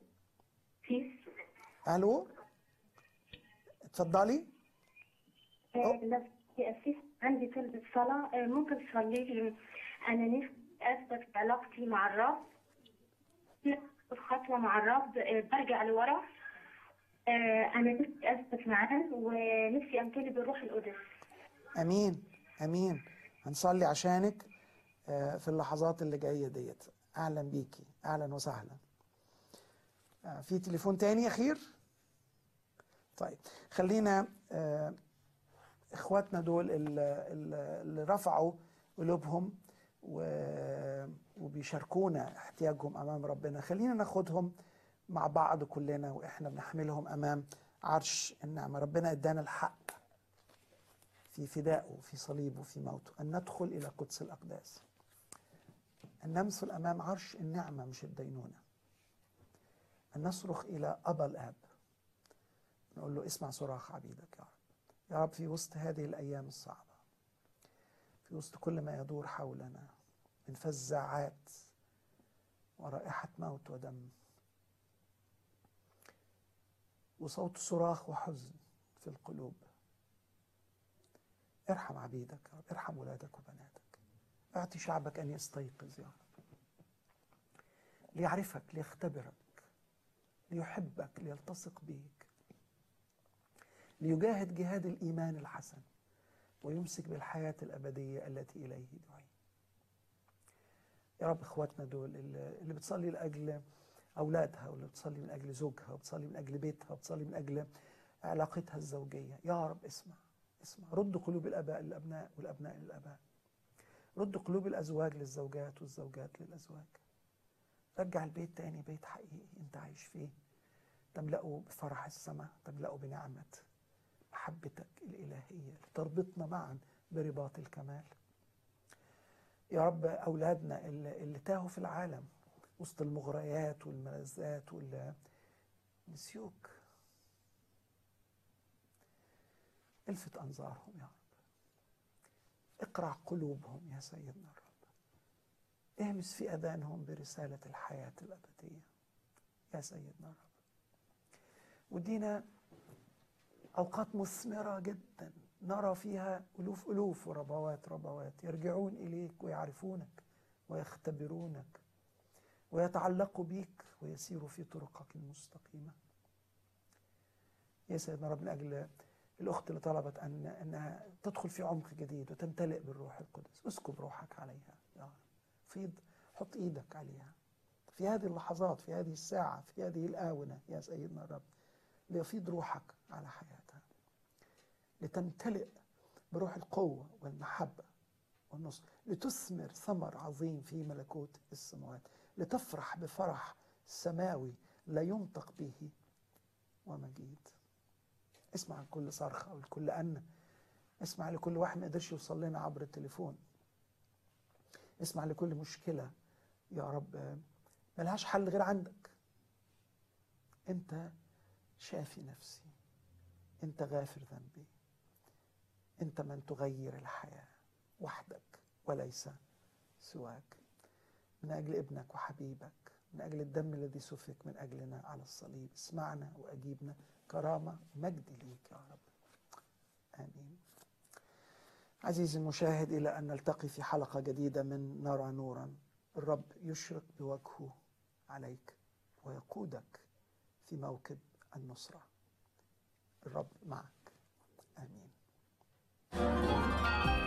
الو اتفضلي آه، لو في أسيس عندي طلبة صلاة آه، ممكن تصلي لي أنا نفسي أثبت علاقتي مع الرب أخذ خطوة مع الرب آه، برجع لورا آه، أنا نفسي أثبت معاه ونفسي أمتلي بالروح القدس امين امين هنصلي عشانك آه، في اللحظات اللي جايه ديت اهلا بيكي اهلا وسهلا آه، في تليفون تاني اخير طيب خلينا آه، اخواتنا دول ال- ال- اللي رفعوا قلوبهم و- وبيشاركونا احتياجهم امام ربنا خلينا ناخدهم مع بعض كلنا واحنا بنحملهم امام عرش النعمه ربنا ادانا الحق في فدائه في صليبه في موته أن ندخل إلى قدس الأقداس أن نمثل أمام عرش النعمة مش الدينونة أن نصرخ إلى أبا الآب نقول له اسمع صراخ عبيدك يا رب يا رب في وسط هذه الأيام الصعبة في وسط كل ما يدور حولنا من فزاعات ورائحة موت ودم وصوت صراخ وحزن في القلوب ارحم عبيدك يا رب ارحم ولادك وبناتك اعطي شعبك ان يستيقظ يا رب ليعرفك ليختبرك ليحبك ليلتصق بيك ليجاهد جهاد الايمان الحسن ويمسك بالحياه الابديه التي اليه دعي يا رب اخواتنا دول اللي اللي بتصلي لاجل اولادها واللي بتصلي من اجل زوجها وبتصلي من اجل بيتها وبتصلي من اجل علاقتها الزوجيه يا رب اسمع اسمع رد قلوب الاباء للابناء والابناء للاباء رد قلوب الازواج للزوجات والزوجات للازواج رجع البيت تاني بيت حقيقي انت عايش فيه تملأه بفرح السماء تملأه بنعمة محبتك الإلهية لتربطنا معا برباط الكمال يا رب أولادنا اللي, اللي تاهوا في العالم وسط المغريات والملذات وال نسيوك الفت أنظارهم يا رب اقرع قلوبهم يا سيدنا الرب اهمس في أذانهم برسالة الحياة الأبدية يا سيدنا الرب ودينا أوقات مثمرة جدا نرى فيها ألوف ألوف وربوات ربوات يرجعون إليك ويعرفونك ويختبرونك ويتعلقوا بيك ويسيروا في طرقك المستقيمة يا سيدنا رب من أجل الأخت اللي طلبت أن أنها تدخل في عمق جديد وتمتلئ بالروح القدس اسكب روحك عليها يا رب فيض حط إيدك عليها في هذه اللحظات في هذه الساعة في هذه الآونة يا سيدنا الرب ليفيض روحك على حياتها لتمتلئ بروح القوة والمحبة والنصر لتثمر ثمر عظيم في ملكوت السماوات لتفرح بفرح سماوي لا ينطق به ومجيد اسمع عن كل صرخة ولكل أن اسمع لكل واحد ما قدرش يوصل لنا عبر التليفون اسمع لكل مشكلة يا رب ملهاش حل غير عندك انت شافي نفسي انت غافر ذنبي انت من تغير الحياة وحدك وليس سواك من أجل ابنك وحبيبك من أجل الدم الذي سفك من أجلنا على الصليب اسمعنا وأجيبنا كرامة مجد ليك يا رب آمين عزيزي المشاهد إلى أن نلتقي في حلقة جديدة من نرى نورا الرب يشرق بوجهه عليك ويقودك في موكب النصرة الرب معك آمين